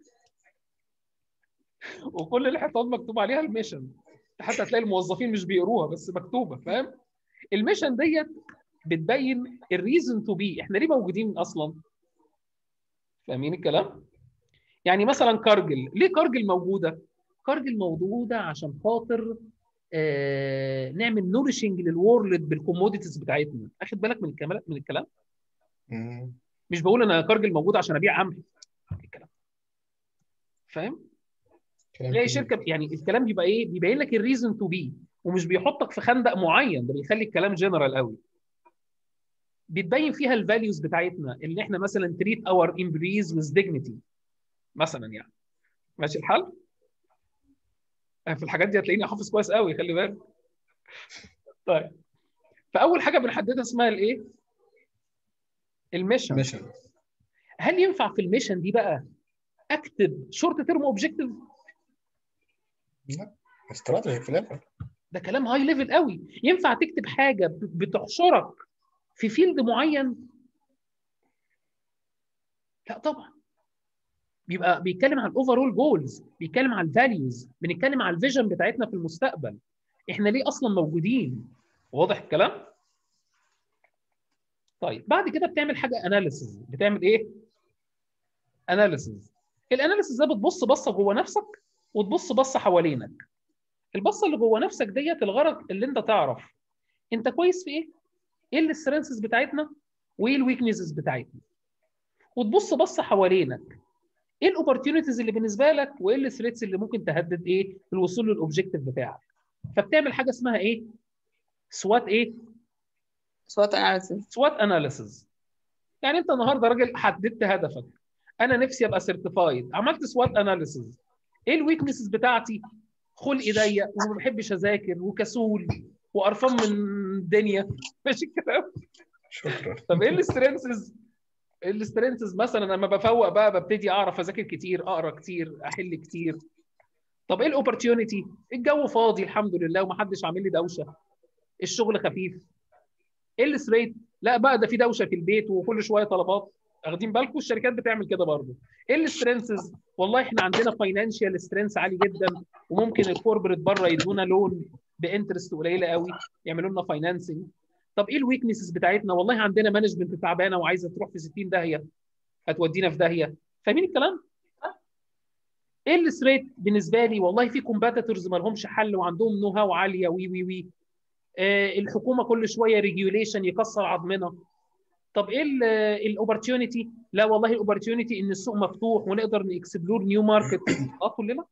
وكل الحيطان مكتوب عليها الميشن حتى تلاقي الموظفين مش بيقروها بس مكتوبه فاهم؟ الميشن ديت بتبين الريزن تو بي احنا ليه موجودين اصلا؟ فاهمين الكلام؟ يعني مثلا كارجل ليه كارجل موجوده؟ كارجل موجوده عشان خاطر آه نعمل نورشنج للورلد بالكوموديتيز بتاعتنا اخد بالك من الكلام من الكلام مم. مش بقول انا كارجل موجود عشان ابيع قمح الكلام فاهم كلام تلاقي كبير. شركه يعني الكلام بيبقى ايه بيبين لك الريزن تو بي ومش بيحطك في خندق معين ده بيخلي الكلام جنرال قوي بتبين فيها الفاليوز بتاعتنا ان احنا مثلا تريت اور امبلويز وذ ديجنتي مثلا يعني ماشي الحال في الحاجات دي هتلاقيني حافظ كويس قوي خلي بالك طيب فاول حاجه بنحددها اسمها الايه الميشن ميشن هل ينفع في الميشن دي بقى اكتب شورت تيرم اوبجيكتيف لا استراتيجي في الاخر ده كلام هاي ليفل قوي ينفع تكتب حاجه ب- بتحشرك في فيلد معين لا طبعا بيبقى بيتكلم عن الاوفرول جولز بيتكلم عن الفاليوز بنتكلم عن الفيجن بتاعتنا في المستقبل احنا ليه اصلا موجودين واضح الكلام طيب بعد كده بتعمل حاجه اناليسز بتعمل ايه اناليسز الاناليسز ده بتبص بصه جوه نفسك وتبص بصه حوالينك البصه اللي جوه نفسك ديت الغرض اللي انت تعرف انت كويس في ايه ايه السترينثز بتاعتنا وايه الويكنسز بتاعتنا وتبص بصه حوالينك ايه الاوبورتيونيتيز اللي بالنسبه لك وايه الثريتس اللي ممكن تهدد ايه الوصول للاوبجيكتيف بتاعك فبتعمل حاجه اسمها ايه سوات ايه SWOT analysis سوات اناليسز يعني انت النهارده راجل حددت هدفك انا نفسي ابقى سيرتيفايد عملت سوات اناليسز ايه الويكنسز بتاعتي خلقي ضيق وما بحبش اذاكر وكسول وقرفان من الدنيا ماشي الكلام شكرا طب ايه السترينثز السترينثز مثلا لما بفوق بقى ببتدي اعرف اذاكر كتير اقرا كتير احل كتير طب ايه الاوبورتيونيتي الجو فاضي الحمد لله ومحدش عامل لي دوشه الشغل خفيف ايه الثريت لا بقى ده في دوشه في البيت وكل شويه طلبات واخدين بالكم الشركات بتعمل كده برضه ايه السترينثز والله احنا عندنا فاينانشال سترينث عالي جدا وممكن الكوربريت بره يدونا لون بانترست قليله قوي يعملوا لنا فاينانسنج طب ايه الويكنسز بتاعتنا والله عندنا مانجمنت تعبانه وعايزه تروح في 60 داهيه هتودينا في داهيه فاهمين الكلام ايه الستريت بالنسبه لي والله في كومباتيتورز ما لهمش حل وعندهم نو هاو عاليه وي وي وي آه الحكومه كل شويه ريجوليشن يكسر عظمنا طب ايه الاوبورتيونيتي لا والله الاوبورتيونيتي ان السوق مفتوح ونقدر نكسبلور نيو ماركت اه كلنا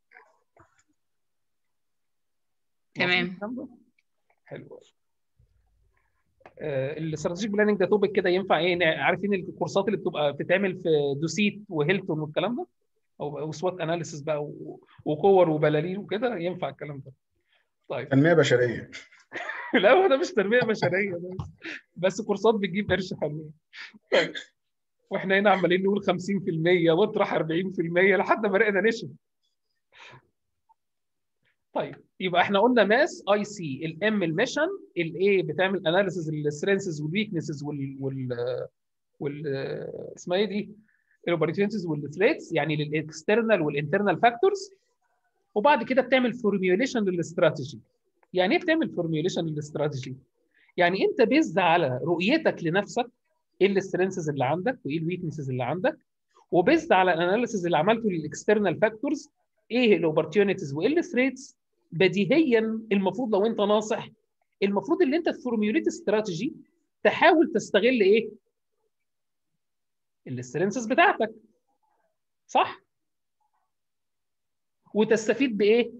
تمام حلو الاستراتيجيك بلاننج ده توبك كده ينفع ايه عارفين الكورسات اللي بتبقى بتتعمل في دوسيت وهيلتون والكلام ده او سوات اناليسيس بقى و- وكور وبلالين وكده ينفع الكلام ده طيب تنميه بشريه لا هو ده مش تنميه بشريه ده بس, بس كورسات بتجيب قرش حلو طيب واحنا هنا عمالين نقول 50% واطرح 40% لحد ما رقنا نشف طيب يبقى احنا قلنا ماس اي سي الام الميشن الاي بتعمل اناليسيز السترينثز والويكنسز وال وال وال اسمها ايه دي؟ الاوبورتيونيتيز والثريتس يعني للاكسترنال والانترنال فاكتورز وبعد كده بتعمل فورميوليشن للاستراتيجي يعني ايه بتعمل فورميوليشن للاستراتيجي؟ يعني انت بيزد على رؤيتك لنفسك ايه السترينثز اللي عندك وايه الويكنسز اللي عندك وبيزد على الاناليسيز اللي عملته للاكسترنال فاكتورز ايه الاوبورتيونيتيز وايه الثريتس بديهيا المفروض لو انت ناصح المفروض ان انت تفورميوليت استراتيجي تحاول تستغل ايه؟ السترينثز بتاعتك صح؟ وتستفيد بايه؟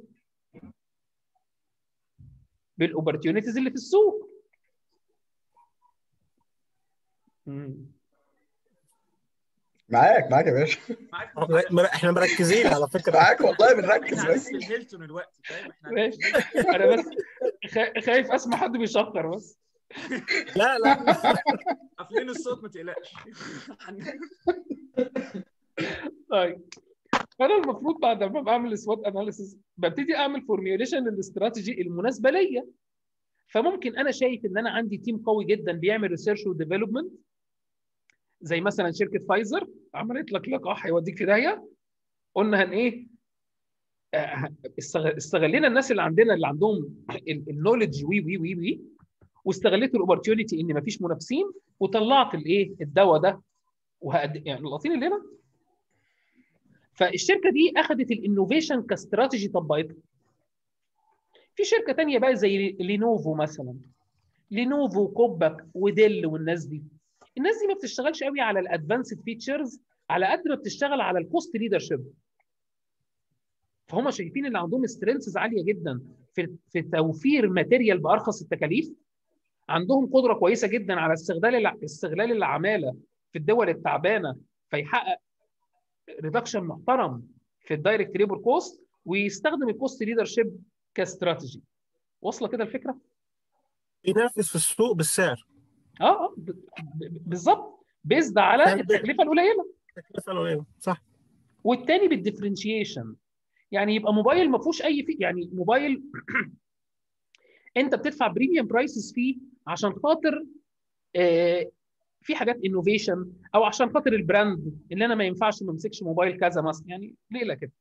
بالاوبورتيونيتيز اللي في السوق مم. معاك معاك يا باشا معاك مر- احنا مركزين على فكره معاك والله احنا بنركز قاعدين بس في الهيلتون دلوقتي فاهم احنا ماشي انا بس خا- خايف اسمع حد بيشكر بس لا لا قافلين الصوت ما تقلقش طيب فانا المفروض بعد ما بعمل سوات اناليسيس ببتدي اعمل فورميوليشن للاستراتيجي المناسبه ليا فممكن انا شايف ان انا عندي تيم قوي جدا بيعمل ريسيرش وديفلوبمنت زي مثلا شركه فايزر عملت لك لقاح هيوديك في داهيه قلنا هن ايه آه، استغ- استغلينا الناس اللي عندنا اللي عندهم النولج وي وي وي وي واستغليت الاوبورتيونيتي ان مفيش منافسين وطلعت الايه الدواء ده وهقد... يعني لاطين اللي هنا فالشركه دي اخذت الانوفيشن كاستراتيجي طبقتها في شركه تانية بقى زي لينوفو مثلا لينوفو وكوبك وديل والناس دي الناس دي ما بتشتغلش قوي على الادفانسد فيتشرز على قد ما بتشتغل على الكوست ليدرشيب فهم شايفين ان عندهم سترينثز عاليه جدا في في توفير ماتيريال بارخص التكاليف عندهم قدره كويسه جدا على استغلال الع- استغلال العماله في الدول التعبانه فيحقق ريدكشن محترم في الدايركت ليبر كوست ويستخدم الكوست ليدرشيب كاستراتيجي واصله كده الفكره؟ ينافس في السوق بالسعر اه اه ب- ب- بالظبط بيزد على يعني التكلفه القليله التكلفه القليله صح والتاني بالديفرنشيشن يعني يبقى موبايل ما فيهوش اي في يعني موبايل انت بتدفع بريميوم برايسز فيه عشان خاطر آه، في حاجات انوفيشن او عشان خاطر البراند اللي انا ما ينفعش ما امسكش موبايل كذا مثلا يعني ليله كده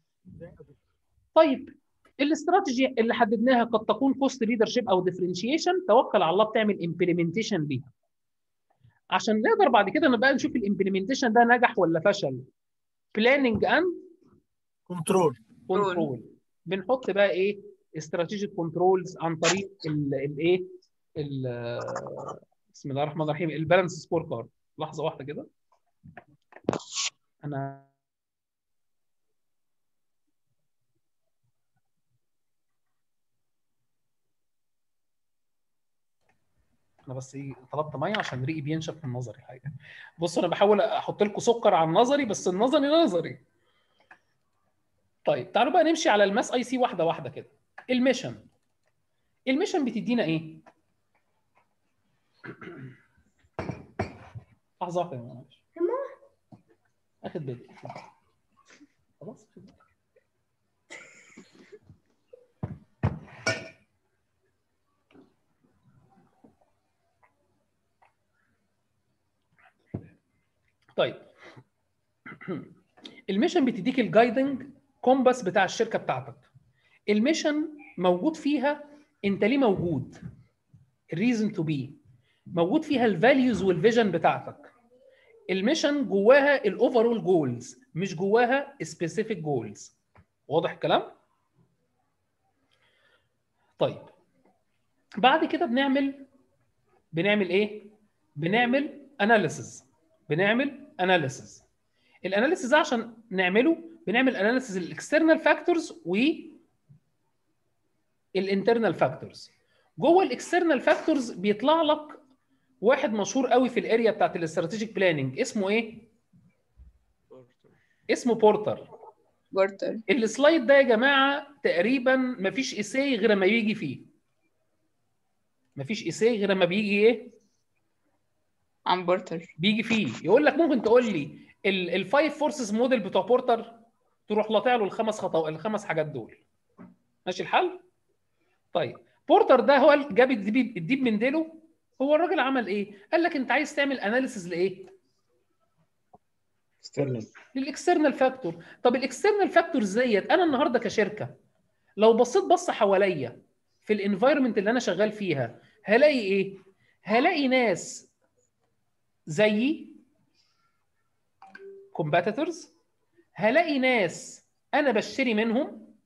طيب الاستراتيجي اللي حددناها قد تكون كوست ليدرشيب او ديفرنشيشن توكل على الله بتعمل امبلمنتيشن ليها عشان نقدر بعد كده نبقى نشوف الامبلمنتيشن ده نجح ولا فشل بلاننج اند كنترول كنترول بنحط بقى ايه استراتيجيك كنترولز عن طريق الايه بسم الله الرحمن الرحيم البالانس سكور كارد لحظه واحده كده انا انا بس ايه طلبت ميه عشان ريقي بينشف من نظري حاجه بصوا انا بحاول احط لكم سكر على النظري بس النظري نظري طيب تعالوا بقى نمشي على الماس اي سي واحده واحده كده الميشن الميشن بتدينا ايه لحظه واحده يا معلش اخد بالي خلاص أخد بالي. طيب الميشن بتديك الجايدنج كومباس بتاع الشركه بتاعتك الميشن موجود فيها انت ليه موجود الريزن تو بي موجود فيها الفاليوز والفيجن بتاعتك الميشن جواها الاوفرول جولز مش جواها سبيسيفيك جولز واضح الكلام طيب بعد كده بنعمل بنعمل ايه بنعمل اناليسز بنعمل اناليسز الاناليسز ده عشان نعمله بنعمل اناليسز الاكسترنال فاكتورز و الانترنال فاكتورز جوه الاكسترنال فاكتورز بيطلع لك واحد مشهور قوي في الاريا بتاعت الاستراتيجيك بلاننج اسمه ايه اسمه بورتر بورتر السلايد ده يا جماعه تقريبا مفيش اساي غير ما يجي فيه مفيش اساي غير ما بيجي ايه عن بورتر بيجي فيه يقول لك ممكن تقول لي الفايف فورسز موديل بتوع بورتر تروح لاطع له الخمس خطوات الخمس حاجات دول ماشي الحل طيب بورتر ده هو اللي جاب الديب الديب من ديله هو الراجل عمل ايه قال لك انت عايز تعمل اناليسز لايه ستيرلينج للاكسترنال فاكتور طب الاكسترنال فاكتورز ديت انا النهارده كشركه لو بصيت بصه حواليا في الانفايرمنت اللي انا شغال فيها هلاقي ايه هلاقي ناس زيي كومباتيتورز هلاقي ناس انا بشتري منهم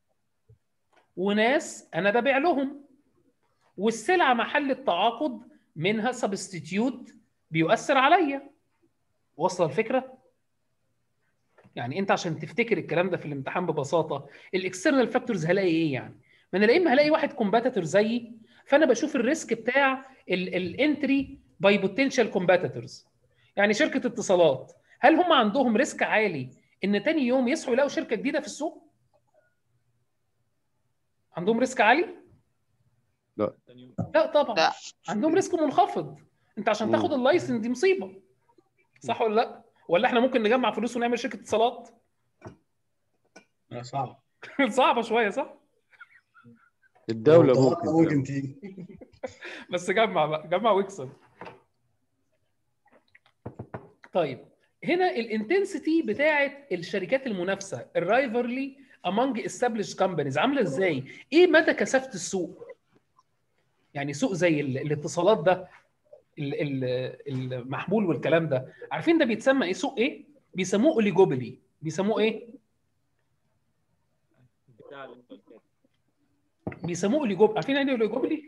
وناس انا ببيع لهم والسلعه محل التعاقد منها سبستيتيوت بيؤثر عليا واصله الفكره يعني انت عشان تفتكر الكلام ده في الامتحان ببساطه الاكسترنال فاكتورز هلاقي ايه يعني ما انا لا اما هلاقي واحد كومباتيتور زيي فانا بشوف الريسك بتاع الانتري باي بوتنشال كومباتيتورز يعني شركه اتصالات هل هم عندهم ريسك عالي ان تاني يوم يصحوا يلاقوا شركه جديده في السوق عندهم ريسك عالي لا لا طبعا لا. عندهم ريسك منخفض انت عشان مم. تاخد اللايسنس دي مصيبه صح ولا لا ولا احنا ممكن نجمع فلوس ونعمل شركه اتصالات لا صعب صعبه شويه صح الدولة لو ممكن ممكن تعمل. تيجي بس جمع بقى جمع واكسب طيب هنا الانتنسيتي بتاعه الشركات المنافسه الرايفرلي among established companies عامله ازاي؟ ايه مدى كثافه السوق؟ يعني سوق زي ال- الاتصالات ده ال- ال- المحمول والكلام ده عارفين ده بيتسمى ايه سوق ايه؟ بيسموه اوليجوبولي بيسموه ايه؟ بتاع اللي انت قلتها. بيسموه اوليجوبولي عارفين يعني ايه اوليجوبولي؟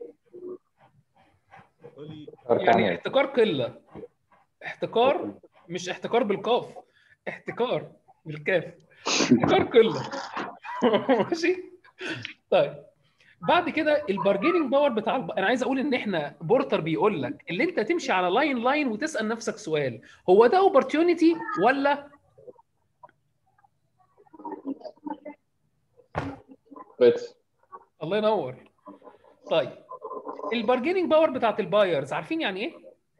قولي يعني احتكار قله احتكار مش احتكار بالقاف احتكار بالكاف احتكار قله ماشي طيب بعد كده البارجيننج باور بتاع الب... انا عايز اقول ان احنا بورتر بيقول لك اللي انت تمشي على لاين لاين وتسال نفسك سؤال هو ده اوبورتيونيتي ولا بس الله ينور طيب البارجيننج باور بتاعت البايرز عارفين يعني ايه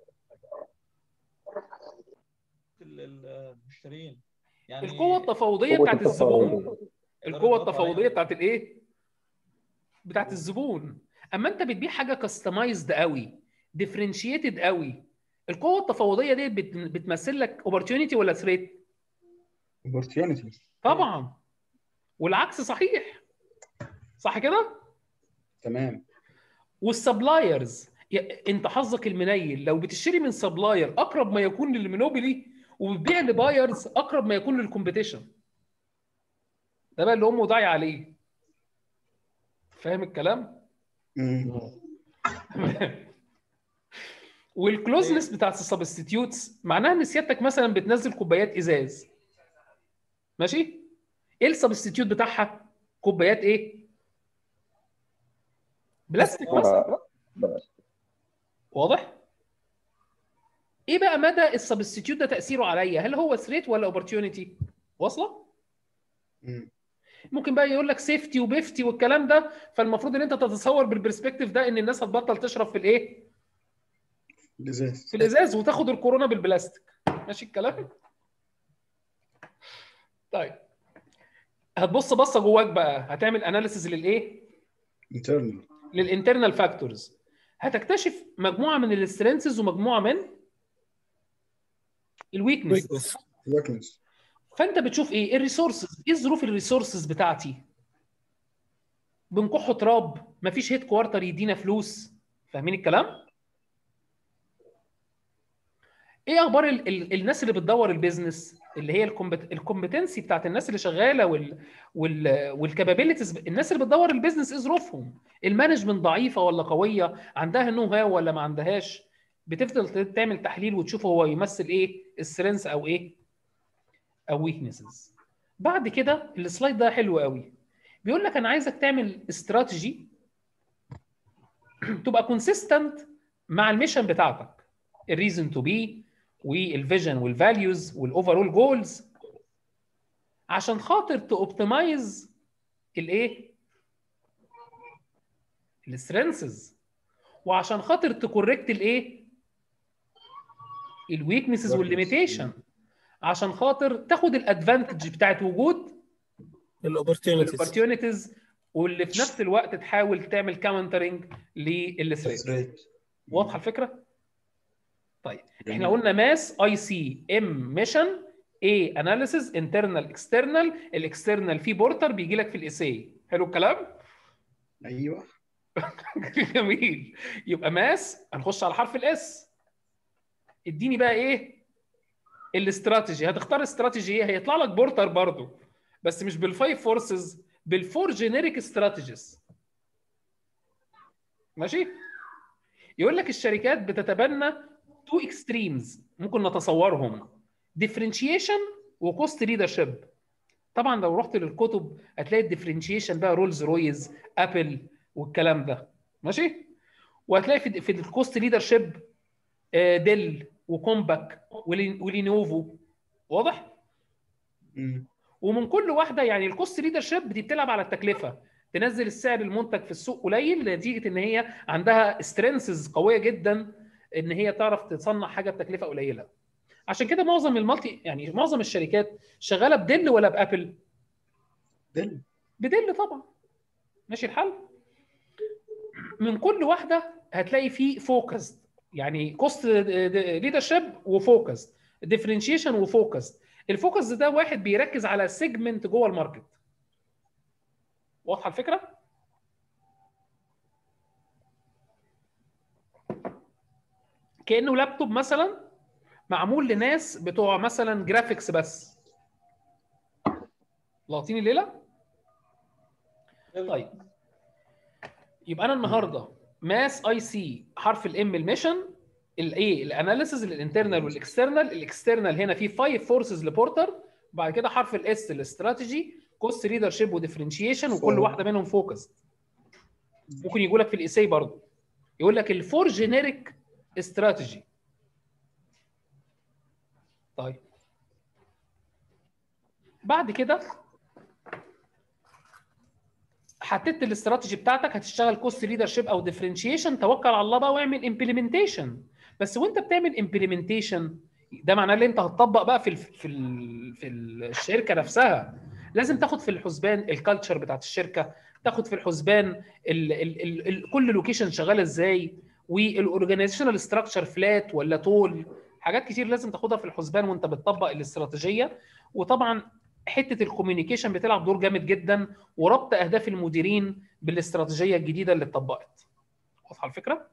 ال- ال- المشترين يعني القوه التفاوضيه قوة بتاعت الزبون التفاوض. القوه درجة التفاوضيه عليها. بتاعت الايه بتاعت الزبون اما انت بتبيع حاجه كاستمايزد قوي ديفرنشيتد قوي القوه التفاوضيه دي بت- بتمثل لك اوبورتيونيتي ولا ثريت opportunity طبعا والعكس صحيح صح كده تمام والسبلايرز يا- انت حظك المنيل لو بتشتري من سبلاير اقرب ما يكون للمونوبولي وبتبيع لبايرز اقرب ما يكون للكومبيتيشن ده بقى اللي امه ضايع عليه فاهم الكلام مم. والكلوزنس بتاعت السبستيتيوتس معناها ان سيادتك مثلا بتنزل كوبايات ازاز ماشي ايه السبستيتيوت بتاعها كوبايات ايه بلاستيك مثلا آه، بس. واضح ايه بقى مدى السبستيتيوت ده تاثيره عليا هل هو ثريت ولا اوبورتيونيتي واصله مم. ممكن بقى يقول لك سيفتي وبيفتي والكلام ده فالمفروض ان انت تتصور بالبرسبكتيف ده ان الناس هتبطل تشرب في الايه الازاز في الازاز وتاخد الكورونا بالبلاستيك ماشي الكلام طيب هتبص بصه جواك بقى هتعمل اناليسيز للايه internal للانترنال فاكتورز هتكتشف مجموعه من السترينثز ومجموعه من الويكنس ويكنس فانت بتشوف ايه الريسورسز ايه ظروف الريسورسز بتاعتي بنكح تراب مفيش هيد كوارتر يدينا فلوس فاهمين الكلام ايه اخبار ال ال الناس اللي بتدور البيزنس اللي هي الكومبتنسي بتاعت الناس اللي شغاله وال وال والكابابيلتيز الناس اللي بتدور البيزنس ايه ظروفهم المانجمنت ضعيفه ولا قويه عندها نو هاو ولا ما عندهاش بتفضل تعمل تحليل وتشوف هو يمثل ايه السترينث او ايه او ويكنسز بعد كده السلايد ده حلو قوي بيقول لك انا عايزك تعمل استراتيجي تبقى كونسيستنت مع الميشن بتاعتك الريزن تو بي والفيجن والفاليوز والاوفرول جولز عشان خاطر توبتمايز الايه السترينثز وعشان خاطر تكوركت الايه الويكنسز والليميتيشن عشان خاطر تاخد الادفانتج بتاعت وجود الاوبورتيونيتيز الاوبورتيونيتيز واللي في نفس الوقت تحاول تعمل كاونترنج للثريت واضحه الفكره؟ طيب احنا قلنا ماس اي سي ام ميشن اي اناليسيز انترنال اكسترنال الاكسترنال فيه بورتر بيجي لك في الايساي حلو الكلام؟ ايوه جميل يبقى ماس هنخش على حرف الاس اديني بقى ايه الاستراتيجي هتختار استراتيجي ايه هيطلع لك بورتر برضو بس مش بالفايف فورسز بالفور جينيريك استراتيجيز ماشي يقول لك الشركات بتتبنى تو اكستريمز ممكن نتصورهم ديفرنشيشن وكوست ليدرشيب طبعا لو رحت للكتب هتلاقي الديفرنشيشن بقى رولز رويز ابل والكلام ده ماشي وهتلاقي في في الكوست ليدرشيب ديل وكومباك ولينوفو واضح مم. ومن كل واحده يعني الكوست ليدرشيب دي بتلعب على التكلفه تنزل السعر المنتج في السوق قليل نتيجه ان هي عندها سترينثز قويه جدا ان هي تعرف تصنع حاجه بتكلفه قليله عشان كده معظم المالتي يعني معظم الشركات شغاله بدل ولا بابل دل بدل طبعا ماشي الحل من كل واحده هتلاقي فيه فوكس يعني كوست ليدرشيب وفوكس ديفرنشيشن وفوكس الفوكس ده واحد بيركز على سيجمنت جوه الماركت واضحه الفكره كانه لابتوب مثلا معمول لناس بتوع مثلا جرافيكس بس لاقطين الليله طيب يبقى انا النهارده ماس اي سي حرف الام الميشن الايه الاناليسيز الانترنال والاكسترنال الاكسترنال هنا فيه فايف فورسز لبورتر وبعد كده حرف الاس الاستراتيجي كوست ليدرشيب وديفرنشيشن وكل واحده منهم فوكس ممكن يقول لك في الايساي برضه يقول لك الفور جينيريك استراتيجي طيب بعد كده حددت الاستراتيجي بتاعتك هتشتغل كوست ليدرشيب او ديفرنشيشن توكل على الله بقى واعمل امبلمنتيشن بس وانت بتعمل امبلمنتيشن ده معناه ان انت هتطبق بقى في ال في ال في الشركه نفسها لازم تاخد في الحسبان الكالتشر بتاعت الشركه تاخد في الحسبان ال ال ال ال كل لوكيشن شغاله ازاي والاورجانيزيشنال ستراكشر فلات ولا طول حاجات كتير لازم تاخدها في الحسبان وانت بتطبق الاستراتيجيه وطبعا حته الكوميونيكيشن بتلعب دور جامد جدا وربط اهداف المديرين بالاستراتيجيه الجديده اللي اتطبقت واضحه الفكره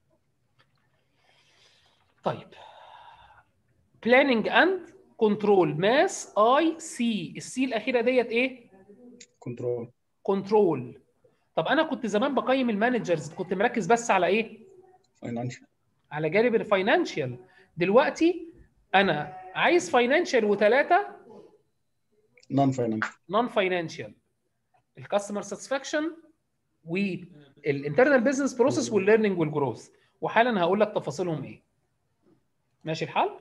طيب بلاننج اند كنترول ماس اي سي السي الاخيره ديت ايه كنترول كنترول طب انا كنت زمان بقيم المانجرز كنت مركز بس على ايه فاينانشال على جانب الفاينانشال دلوقتي انا عايز فاينانشال وثلاثه نون فاينانشال نون فاينانشال الكاستمر ساتسفاكشن والانترنال بزنس بروسيس والليرنينج والجروث وحالا هقول لك تفاصيلهم ايه ماشي الحال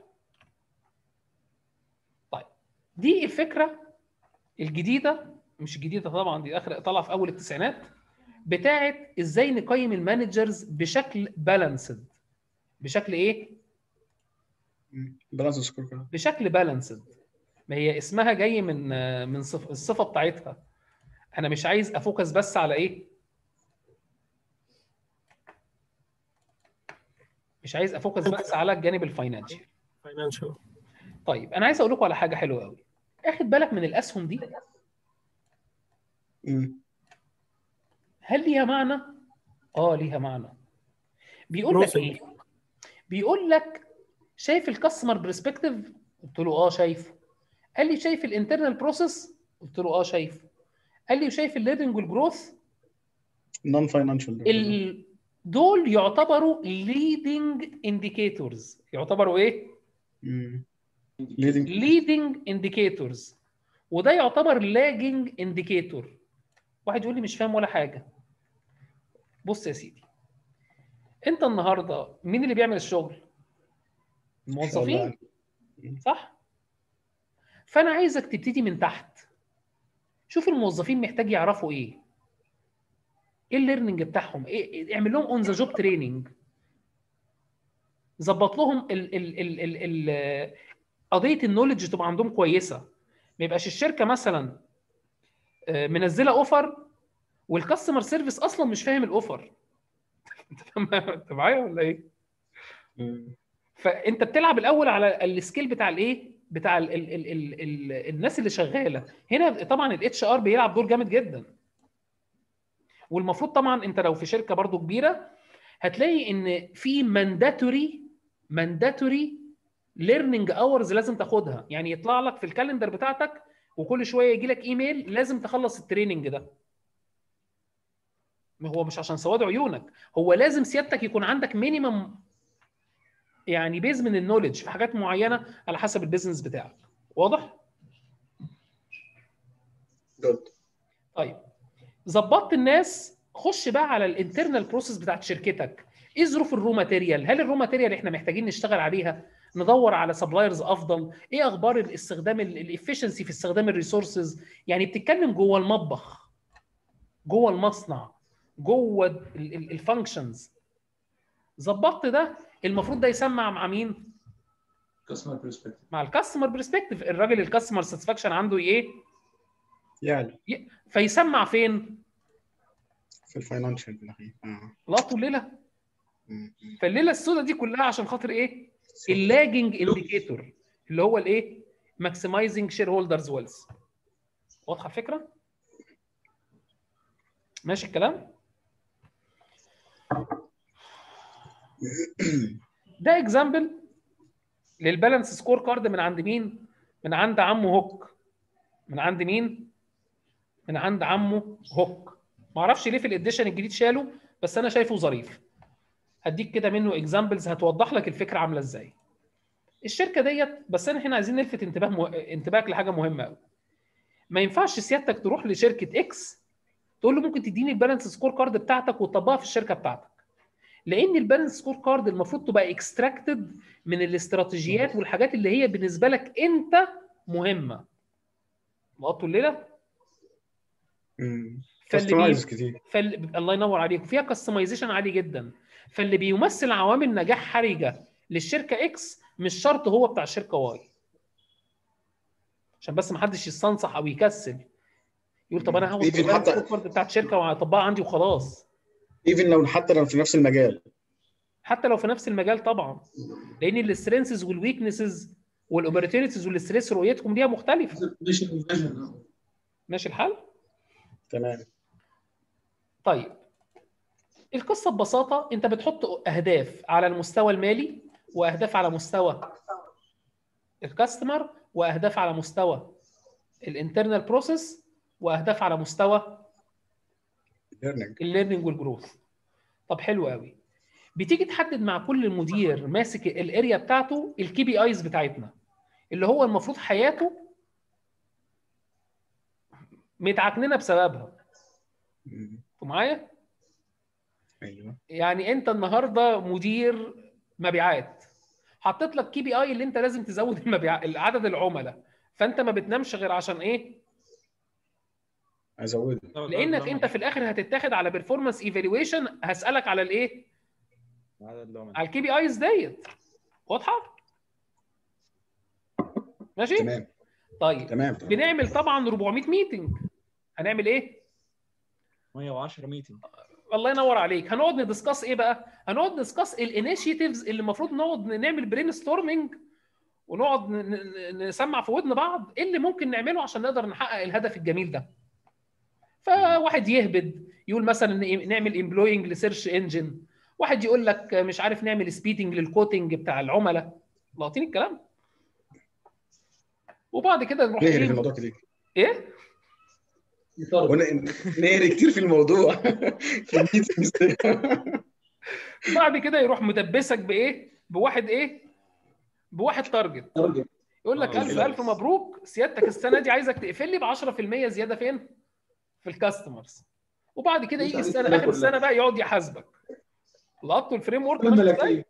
طيب دي الفكره الجديده مش الجديده طبعا دي اخر طالعه في اول التسعينات بتاعه ازاي نقيم المانجرز بشكل بالانسد بشكل ايه بالانس سكور كارد بشكل بالانسد ما هي اسمها جاي من من صف الصفه بتاعتها انا مش عايز افوكس بس على ايه مش عايز افوكس بس على الجانب الفاينانشال فاينانشال طيب انا عايز اقول لكم على حاجه حلوه قوي اخد بالك من الاسهم دي مم. هل ليها معنى اه ليها معنى بيقول لك Profit. ايه بيقول لك شايف الكاستمر برسبكتيف قلت له اه شايفه قال لي شايف الانترنال بروسيس قلت له اه شايفه قال لي وشايف الليرنينج والجروث نون فاينانشال ال... دول يعتبروا leading indicators يعتبروا ايه ليدنج leading indicators وده يعتبر lagging indicator واحد يقول لي مش فاهم ولا حاجه بص يا سيدي انت النهارده مين اللي بيعمل الشغل الموظفين صح فانا عايزك تبتدي من تحت شوف الموظفين محتاج يعرفوا ايه ايه الليرنينج بتاعهم ايه إيه- اعمل لهم اون ذا جوب تريننج ظبط لهم ال ال ال ال ال قضيه النولج تبقى عندهم كويسه ما يبقاش الشركه مثلا آه، منزله اوفر والكاستمر سيرفيس اصلا مش فاهم الاوفر انت فاهم انت معايا ولا ايه؟ فانت بتلعب الاول على السكيل بتاع الايه؟ بتاع ال ال ال ال ال الناس اللي شغاله هنا طبعا الاتش ار بيلعب دور جامد جدا والمفروض طبعا انت لو في شركه برضو كبيره هتلاقي ان في مانداتوري مانداتوري ليرنينج اورز لازم تاخدها يعني يطلع لك في الكالندر بتاعتك وكل شويه يجي لك ايميل لازم تخلص التريننج ده ما هو مش عشان سواد عيونك هو لازم سيادتك يكون عندك مينيمم يعني بيز من النولج في حاجات معينه على حسب البيزنس بتاعك واضح جود طيب ظبطت الناس خش بقى على الانترنال بروسيس بتاعت شركتك ايه ظروف الرو ماتيريال هل الرو ماتيريال احنا محتاجين نشتغل عليها ندور على سبلايرز افضل ايه اخبار الاستخدام الافشنسي في استخدام الريسورسز يعني بتتكلم جوه المطبخ جوه المصنع جوه الفانكشنز ظبطت ده المفروض ده يسمع مع مين كاستمر برسبكتيف مع الكاستمر برسبكتيف الراجل الكاستمر ساتسفاكشن عنده ايه يعني ي- فيسمع فين في الفاينانشال في الاخير اه لا طول ليله مم. فالليله السوداء دي كلها عشان خاطر ايه اللاجنج انديكيتور اللي هو الايه ماكسمايزنج شير هولدرز ويلث واضحه الفكره ماشي الكلام ده اكزامبل للبالانس سكور كارد من عند مين من عند عمه هوك من عند مين من عند عمه هوك ما اعرفش ليه في الاديشن الجديد شاله بس انا شايفه ظريف هديك كده منه اكزامبلز هتوضح لك الفكره عامله ازاي الشركه ديت بس انا هنا عايزين نلفت انتباه مه... انتباهك لحاجه مهمه قوي ما ينفعش سيادتك تروح لشركه اكس تقول له ممكن تديني البالانس سكور كارد بتاعتك وتطبقها في الشركه بتاعتك لان البالانس سكور كارد المفروض تبقى اكستراكتد من الاستراتيجيات والحاجات اللي هي بالنسبه لك انت مهمه لقطوا الليله فاللي كاستمايز بي... كتير فال... الله ينور عليك فيها كاستمايزيشن عالي جدا فاللي بيمثل عوامل نجاح حرجه للشركه اكس مش شرط هو بتاع الشركه واي عشان بس ما حدش يستنصح او يكسل يقول طب انا هاخد Even البالانس حتى- سكور كارد بتاعت شركه وهطبقها عندي وخلاص ايفن لو حتى لو في نفس المجال حتى لو في نفس المجال طبعا لان السترينثز والويكنسز والاوبورتيونيتيز والستريس رؤيتكم ليها مختلفه ماشي الحال؟ تمام طيب القصه ببساطه انت بتحط اهداف على المستوى المالي واهداف على مستوى الكاستمر واهداف على مستوى الانترنال بروسيس واهداف على مستوى ليرنينج الليرنينج والجروث طب حلو قوي بتيجي تحدد مع كل مدير ماسك الاريا بتاعته الكي بي ايز بتاعتنا اللي هو المفروض حياته متعكننه بسببها انتوا معايا؟ ايوه يعني انت النهارده مدير مبيعات حطيت لك كي بي اي اللي انت لازم تزود المبيعات عدد العملاء فانت ما بتنامش غير عشان ايه؟ ازوده لانك انت في الاخر هتتاخد على بيرفورمانس ايفالويشن هسالك على الايه؟ عدد العملاء على الكي بي ايز ديت واضحه؟ ماشي؟ تمام طيب تمام تمام بنعمل طبعا 400 ميتنج هنعمل ايه؟ 110 ميتنج الله ينور عليك هنقعد ندسكاس ايه بقى هنقعد ندسكاس الانيشيتيفز اللي المفروض نقعد نعمل برين ستورمنج ونقعد ن- ن- نسمع في ودن بعض ايه اللي ممكن نعمله عشان نقدر نحقق الهدف الجميل ده فواحد يهبد يقول مثلا ن- نعمل امبلوينج لسيرش انجن واحد يقول لك مش عارف نعمل سبيدنج للكوتنج بتاع العملاء لاقطين الكلام وبعد كده نروح نهري في ايه الموضوع كتير ايه ون- نهري كتير في الموضوع في الميتنجز دي. بعد كده يروح مدبسك بايه بواحد ايه بواحد تارجت يقول لك آه، الف بالظبط. الف مبروك سيادتك السنه دي عايزك تقفل لي ب 10% زياده فين في الكاستمرز وبعد كده مش يجي عايز السنه السنة اخر كلها. السنه بقى يقعد يحاسبك لقطوا الفريم ورك السنة ماشي ازاي الملكية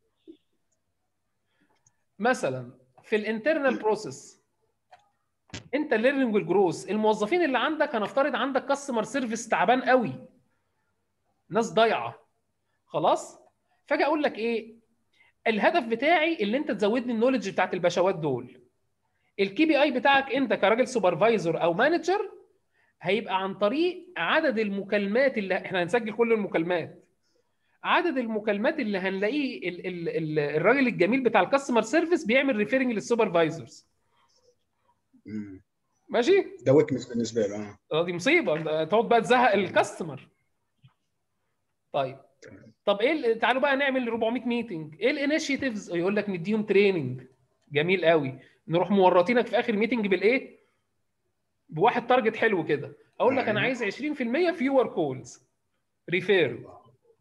مثلا في الانترنال بروسيس انت الليرنينج والجروث الموظفين اللي عندك هنفترض عندك كاستمر سيرفيس تعبان قوي ناس ضايعه خلاص فاجي اقول لك ايه الهدف بتاعي اللي انت تزودني النولج بتاعت البشوات دول الكي بي اي بتاعك انت كراجل سوبرفايزر او مانجر هيبقى عن طريق عدد المكالمات اللي احنا هنسجل كل المكالمات عدد المكالمات اللي هنلاقيه ال ال ال الراجل الجميل بتاع الكاستمر سيرفيس بيعمل ريفيرنج للسوبرفايزرز مم. ماشي ده ويكنس بالنسبه له اه آه، دي مصيبه تقعد بقى تزهق الكاستمر طيب طب ايه ال- تعالوا بقى نعمل 400 ميتنج ايه الانيشيتيفز يقول لك نديهم تريننج جميل قوي نروح مورطينك في اخر ميتنج بالايه بواحد تارجت حلو كده اقول لك انا عايز 20% فيور كولز ريفير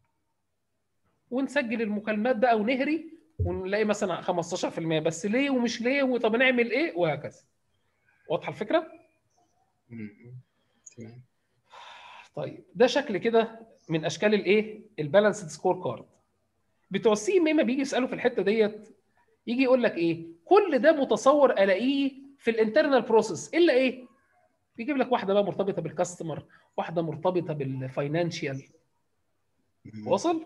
ونسجل المكالمات بقى ونهري ونلاقي مثلا 15% بس ليه ومش ليه وطب نعمل ايه وهكذا واضحه الفكره مم. تمام. طيب ده شكل كده من اشكال الايه البالانسد سكور كارد بتوع السي ام ما بيجي يسالوا في الحته ديت يجي يقول لك ايه كل ده متصور الاقيه في الانترنال بروسيس الا ايه بيجيب لك واحده بقى مرتبطه بالكاستمر واحده مرتبطه بالفاينانشال وصل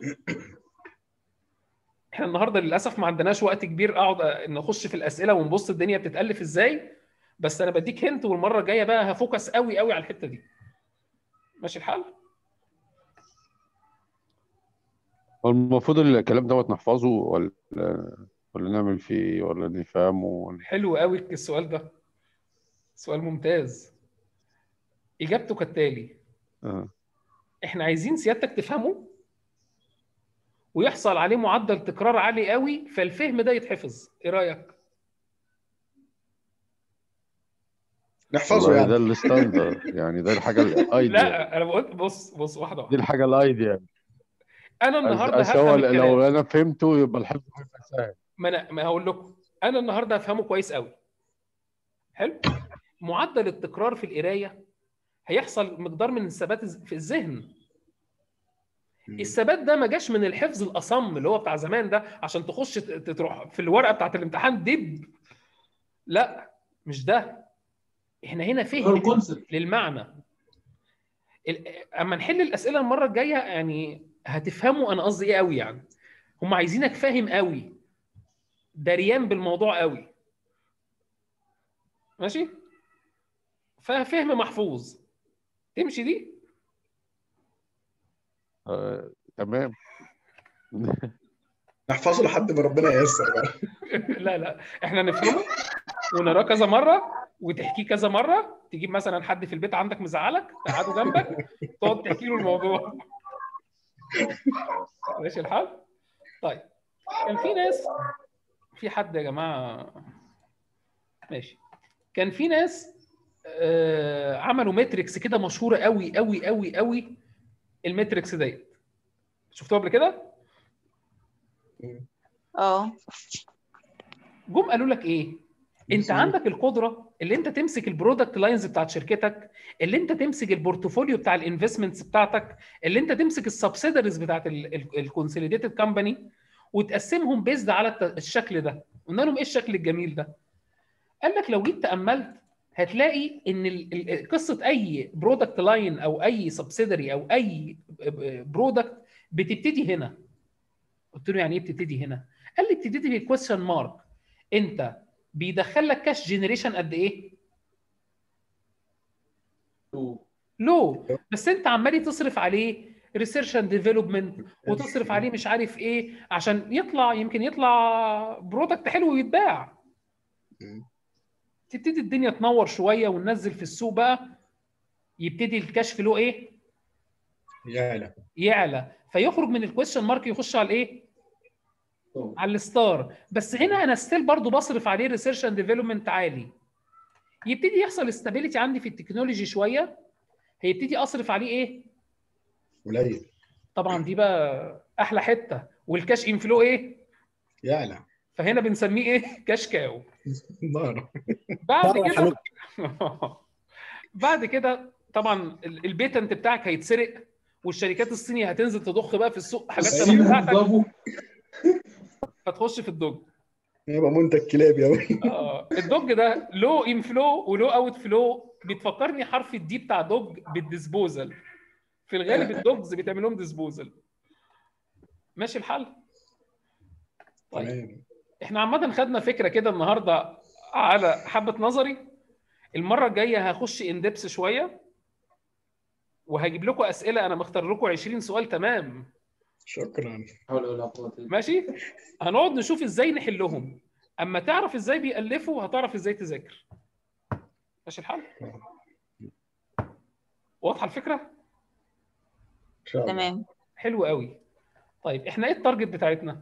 احنا النهارده للاسف ما عندناش وقت كبير اقعد نخش في الاسئله ونبص الدنيا بتتالف ازاي بس انا بديك هنت والمره الجايه بقى هفوكس قوي قوي على الحته دي ماشي الحال هو المفروض الكلام دوت نحفظه ولا ولا نعمل فيه إيه؟ ولا نفهمه ولا حلو قوي السؤال ده سؤال ممتاز اجابته كالتالي آه. احنا عايزين سيادتك تفهمه ويحصل عليه معدل تكرار عالي قوي فالفهم ده يتحفظ ايه رايك نحفظه والله يعني ده الستاندر يعني ده الحاجه الايديال لا انا بقول بص بص واحده دي واحده الحاجه الايديال انا النهارده أصل هو هفهم لو الكلام انا فهمته يبقى الحفظ هيبقى سهل ما انا ما هقول لكم انا النهارده هفهمه كويس قوي حلو معدل التكرار في القرايه هيحصل مقدار من الثبات في الذهن الثبات ده ما جاش من الحفظ الاصم اللي هو بتاع زمان ده عشان تخش ت- تروح في الورقه بتاعت الامتحان دب لا مش ده احنا هنا هو فهم الكونسبت للمعنى ال- اما نحل الاسئله المره الجايه يعني هتفهموا انا قصدي ايه قوي يعني هم عايزينك فاهم قوي دريان بالموضوع قوي ماشي ففهم محفوظ تمشي دي آه، تمام نحفظه لحد ما ربنا ييسر بقى لا لا احنا نفهمه ونراه كذا مره وتحكيه كذا مره تجيب مثلا حد في البيت عندك مزعلك تقعده جنبك تقعد تحكي له الموضوع ماشي الحال طيب كان في ناس في حد يا جماعه ماشي كان في ناس آه، عملوا ماتريكس كده مشهوره قوي قوي قوي قوي الماتريكس ديت شفتوها قبل كده اه جم قالوا لك ايه انت عندك القدره اللي انت تمسك البرودكت لاينز بتاعت شركتك اللي انت تمسك البورتفوليو بتاع الانفستمنتس بتاعتك اللي انت تمسك السبسيدريز بتاعت الكونسوليديتد كامباني وتقسمهم بيزد على الت- الشكل ده قلنا لهم ايه الشكل الجميل ده قال لك لو جيت تاملت هتلاقي ان ال- ال- قصه اي برودكت لاين او اي سبسيدري او اي برودكت بتبتدي هنا قلت له يعني ايه بتبتدي هنا قال لي بتبتدي بالكويستشن مارك انت بيدخل لك كاش جنريشن قد ايه لو بس انت عمال تصرف عليه ريسيرش اند ديفلوبمنت وتصرف عليه مش عارف ايه عشان يطلع يمكن يطلع برودكت حلو ويتباع تبتدي الدنيا تنور شويه وننزل في السوق بقى يبتدي الكاش فلو ايه يعلى يعلى فيخرج من الكويشن مارك يخش على الايه على الستار بس هنا انا ستيل برضو بصرف عليه ريسيرش اند ديفلوبمنت عالي يبتدي يحصل استابيليتي عندي في التكنولوجي شويه هيبتدي اصرف عليه ايه قليل طبعا دي بقى احلى حته والكاش انفلو ايه يعلى فهنا بنسميه ايه كاش كاو نار بعد مرة كده بعد كده طبعا ال- البيتنت بتاعك هيتسرق والشركات الصينيه هتنزل تضخ بقى في السوق حاجات شبه سيبه بتاعتك بالظبط. فتخش في الدوج يبقى منتج كلاب يا ولي اه الدوج ده لو انفلو ولو اوت فلو بتفكرني حرف الدي بتاع دوج بالديسبوزل في الغالب الدوجز بيتعمل لهم ديسبوزل ماشي الحل طيب تمام احنا عامه خدنا فكره كده النهارده على حبه نظري المره الجايه هخش اندبس شويه وهجيب لكم اسئله انا مختار لكم 20 سؤال تمام شكرا حول ولا قوة إلا بالله. ماشي هنقعد نشوف ازاي نحلهم اما تعرف ازاي بيألفوا هتعرف ازاي تذاكر ماشي الحال واضحه الفكره ان شاء الله تمام حلو قوي طيب احنا ايه التارجت بتاعتنا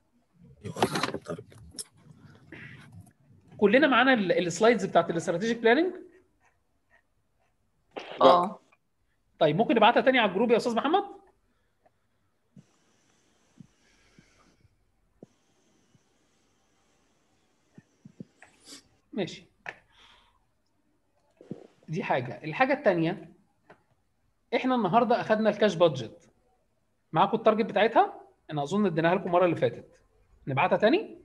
كلنا معانا ال- السلايدز بتاعت الاستراتيجيك بلاننج اه طيب ممكن نبعتها تاني على الجروب يا استاذ محمد ماشي دي حاجة الحاجة التانية احنا النهاردة اخدنا الكاش بادجت معاكم التارجت بتاعتها انا اظن اديناها لكم المرة اللي فاتت نبعتها تاني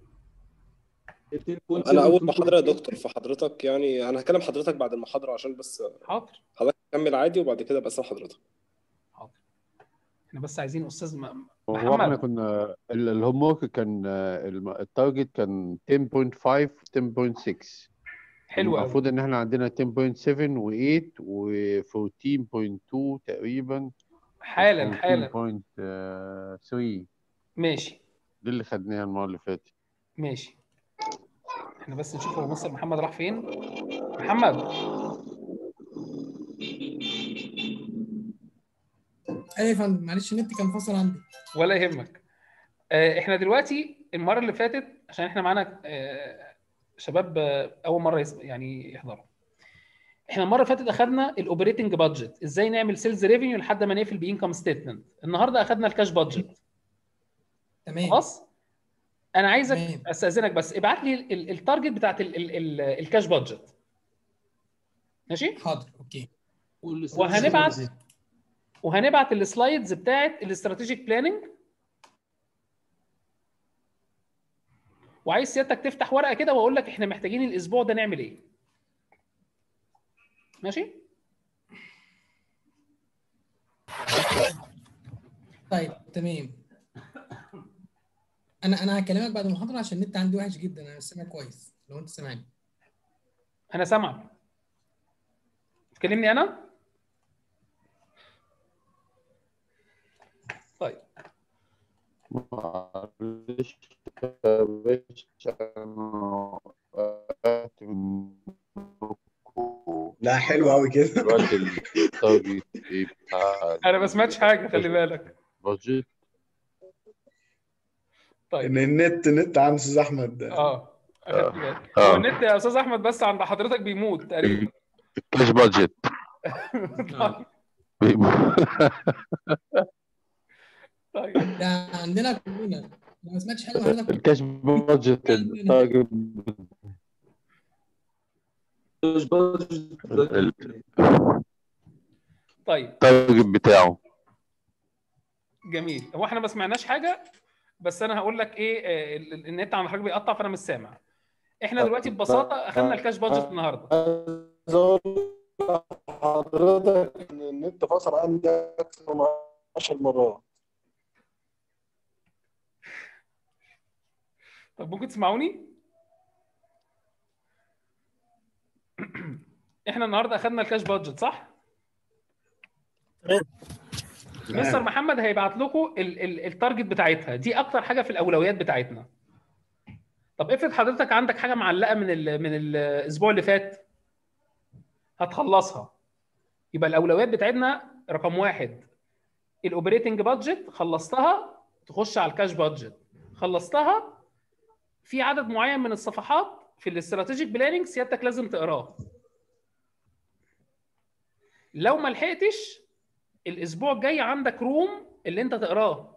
انا اول محاضره يا دكتور فحضرتك يعني انا هكلم حضرتك بعد المحاضره عشان بس حاضر حضرتك كمل عادي وبعد كده بسال حضرتك احنا بس عايزين استاذ م- هو احنا محمد كنا ال- الهوم ورك كان آه، الم- التارجت كان 10.5 10.6 حلو قوي المفروض ان احنا عندنا 10.7 و8 و14.2 تقريبا حالا حالا 14.3 دي ماشي اللي خدناها المره اللي فاتت ماشي احنا بس نشوف هو مستر محمد راح فين محمد ايوه يا فندم معلش النت كان فاصل عندي ولا يهمك آه، احنا دلوقتي المره اللي فاتت عشان احنا معانا آه، شباب آه، اول مره يسمع يعني يحضروا احنا المره اللي فاتت اخذنا الاوبريتنج بادجت ازاي نعمل سيلز ريفينيو لحد ما نقفل بانكم ستيتمنت النهارده اخذنا الكاش بادجت تمام خلاص انا عايزك تمام. استاذنك بس ابعت لي ال- ال- التارجت بتاعت ال- ال- ال- الكاش بادجت ماشي حاضر اوكي وهنبعت وهنبعت السلايدز بتاعت الاستراتيجيك بلاننج وعايز سيادتك تفتح ورقه كده واقول لك احنا محتاجين الاسبوع ده نعمل ايه ماشي طيب تمام انا انا هكلمك بعد المحاضره عشان النت عندي وحش جدا انا مش سامع كويس لو انت سامعني انا سامعك تكلمني انا طيب معلش يا باشا أنا وقعت منكم. لا حلو قوي كده دلوقتي التارجت إيه بتاع انا ما سمعتش حاجه خلي بالك البادجت طيب ان النت النت عند استاذ احمد اه أخدت بالي. آه. هو النت يا استاذ احمد بس عند حضرتك بيموت تقريبا الكاش بادجت طيب طيب ده عندنا كلنا لو ما سمعتش حاجه من حضرتك الكاش بادجت التارجت ال- طيب التارجت بتاعه جميل هو احنا ما سمعناش حاجه بس انا هقول لك ايه آه، ال- ال- النت عند حضرتك بيقطع فانا مش سامع احنا دلوقتي ببساطه اخذنا الكاش بادجت النهارده عايز اقول لحضرتك ان النت فصل عندي اكثر من 10 مرات طب ممكن تسمعوني احنا النهارده اخذنا الكاش بادجت صح مستر محمد هيبعت لكم ال- ال- التارجت بتاعتها دي اكتر حاجه في الاولويات بتاعتنا طب افرض حضرتك عندك حاجه معلقه من ال من الاسبوع اللي فات هتخلصها يبقى الاولويات بتاعتنا رقم واحد الاوبريتنج بادجت خلصتها تخش على الكاش بادجت خلصتها في عدد معين من الصفحات في الاستراتيجيك بلاننج سيادتك لازم تقراه لو ما لحقتش الاسبوع الجاي عندك روم اللي انت تقراه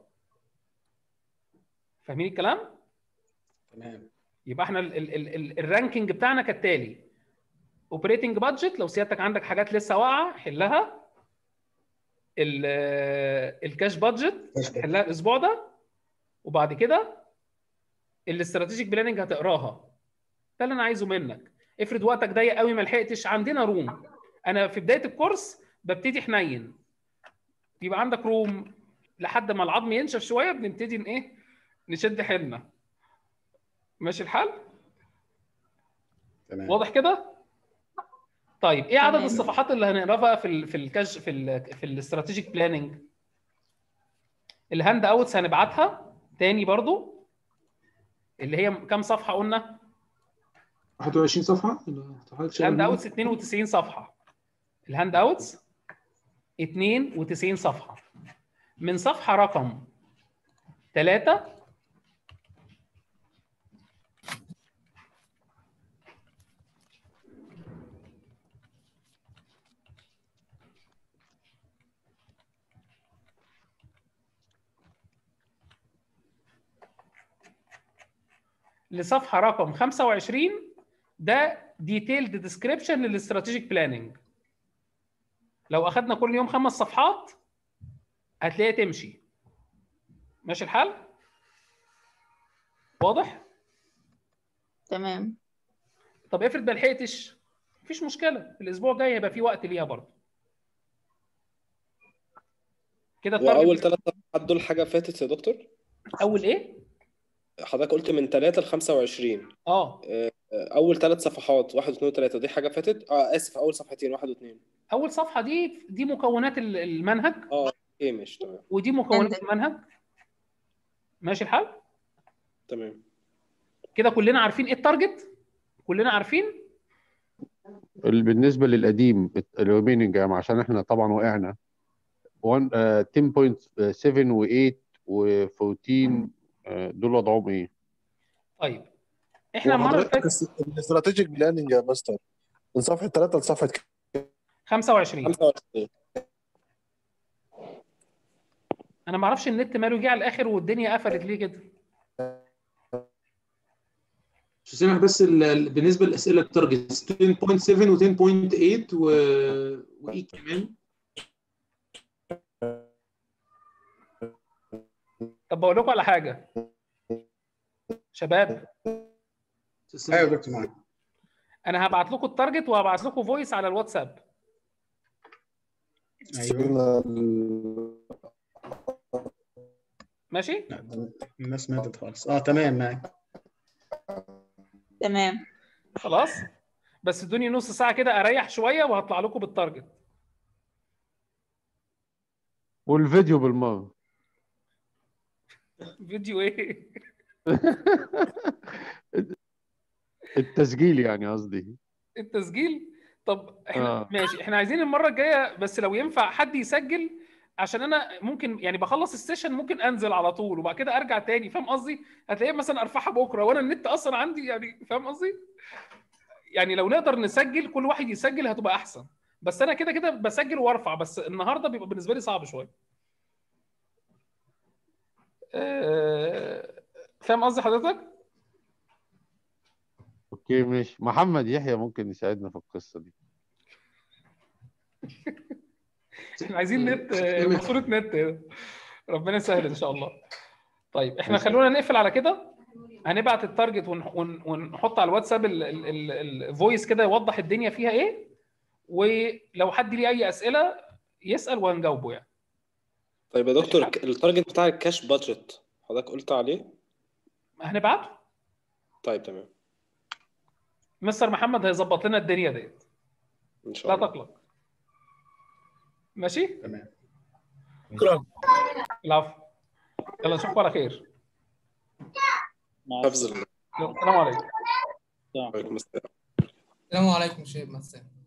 فاهمين الكلام تمام يبقى احنا ال ال ال ال الرانكينج بتاعنا كالتالي اوبريتنج بادجت لو سيادتك عندك حاجات لسه واقعه حلها ال- الكاش بادجت حلها الاسبوع ده وبعد كده الاستراتيجيك بلاننج هتقراها ده اللي انا عايزه منك افرض وقتك ضيق قوي ما لحقتش عندنا روم انا في بدايه الكورس ببتدي حنين بيبقى عندك روم لحد ما العظم ينشف شويه بنبتدي ن- ايه نشد حيلنا ماشي الحال تمام واضح كده طيب ايه عدد تمام. الصفحات اللي هنقراها في ال في الكاش في ال في الاستراتيجيك بلاننج الهاند اوتس هنبعتها تاني برضو اللي هي كام صفحه قلنا 21 صفحه اللي حضرتك شغال الهاند بيها. اوتس 92 صفحه الهاند اوتس 92 صفحه من صفحه رقم 3 لصفحه رقم 25 ده ديتيلد ديسكريبشن للاستراتيجيك بلاننج لو اخدنا كل يوم خمس صفحات هتلاقيها تمشي ماشي الحال واضح تمام طب افرض ما لحقتش مفيش مشكله الاسبوع الجاي هيبقى في وقت ليها برضه كده واول التارجت ثلاث صفحات دول حاجه فاتت يا دكتور اول ايه حضرتك قلت من 3 ل 25 اه آه، اول ثلاث صفحات واحد واثنين وثلاثه دي حاجه فاتت اه اسف اول صفحتين واحد واثنين اول صفحه دي دي مكونات ال- المنهج اه ايه مش تمام ودي مكونات عندك. المنهج ماشي الحال تمام كده كلنا عارفين ايه التارجت كلنا عارفين ال- بالنسبه للقديم الريميننج عشان احنا طبعا وقعنا 1 آه، 10.7 و8 و14 آه، دول وضعهم ايه؟ طيب احنا المره اللي وحضرتك فاتت الس- الاستراتيجيك بلاننج يا مستر من صفحه 3 لصفحه 25 25 انا ما اعرفش النت ماله جه على الاخر والدنيا قفلت ليه كده مش سامح بس ال- ال- بالنسبه للاسئله التارجت 10.7 و 10.8 و وايه كمان طب بقول لكم على حاجه شباب أستاذ ايوه سامح؟ يا دكتور معاك انا هبعت لكم التارجت وهبعت لكم فويس على الواتساب ايوه سيبنا ال- ماشي لا، ده الناس ماتت خالص اه تمام معاك تمام خلاص بس ادوني نص ساعه كده اريح شويه وهطلع لكم بالتارجت والفيديو بالمره فيديو ايه التسجيل يعني قصدي التسجيل طب احنا آه. ماشي احنا عايزين المره الجايه بس لو ينفع حد يسجل عشان انا ممكن يعني بخلص السيشن ممكن انزل على طول وبعد كده ارجع تاني فاهم قصدي هتلاقيه مثلا ارفعها بكره وانا النت اصلا عندي يعني فاهم قصدي يعني لو نقدر نسجل كل واحد يسجل هتبقى احسن بس انا كده كده بسجل وارفع بس النهارده بيبقى بالنسبه لي صعب شويه آه، فاهم قصدي حضرتك اوكي ماشي محمد يحيى ممكن يساعدنا في القصه دي احنا عايزين نت آه، ماسوره نت هنا. ربنا يسهل ان شاء الله طيب احنا ماشي. خلونا نقفل على كده هنبعت التارجت ون- ون- ونحط على الواتساب الفويس كده يوضح الدنيا فيها ايه ولو حد ليه اي اسئله يسال وهنجاوبه يعني طيب يا دكتور التارجت بتاع الكاش بادجت حضرتك قلت عليه هنبعته طيب تمام مستر محمد هيظبط لنا الدنيا ديت ان شاء لا الله تقلق ماشي تمام شكرا العفو يلا نشوفكم على خير حفظ الله السلام عليكم وعليكم السلام السلام عليكم شباب مع السلامه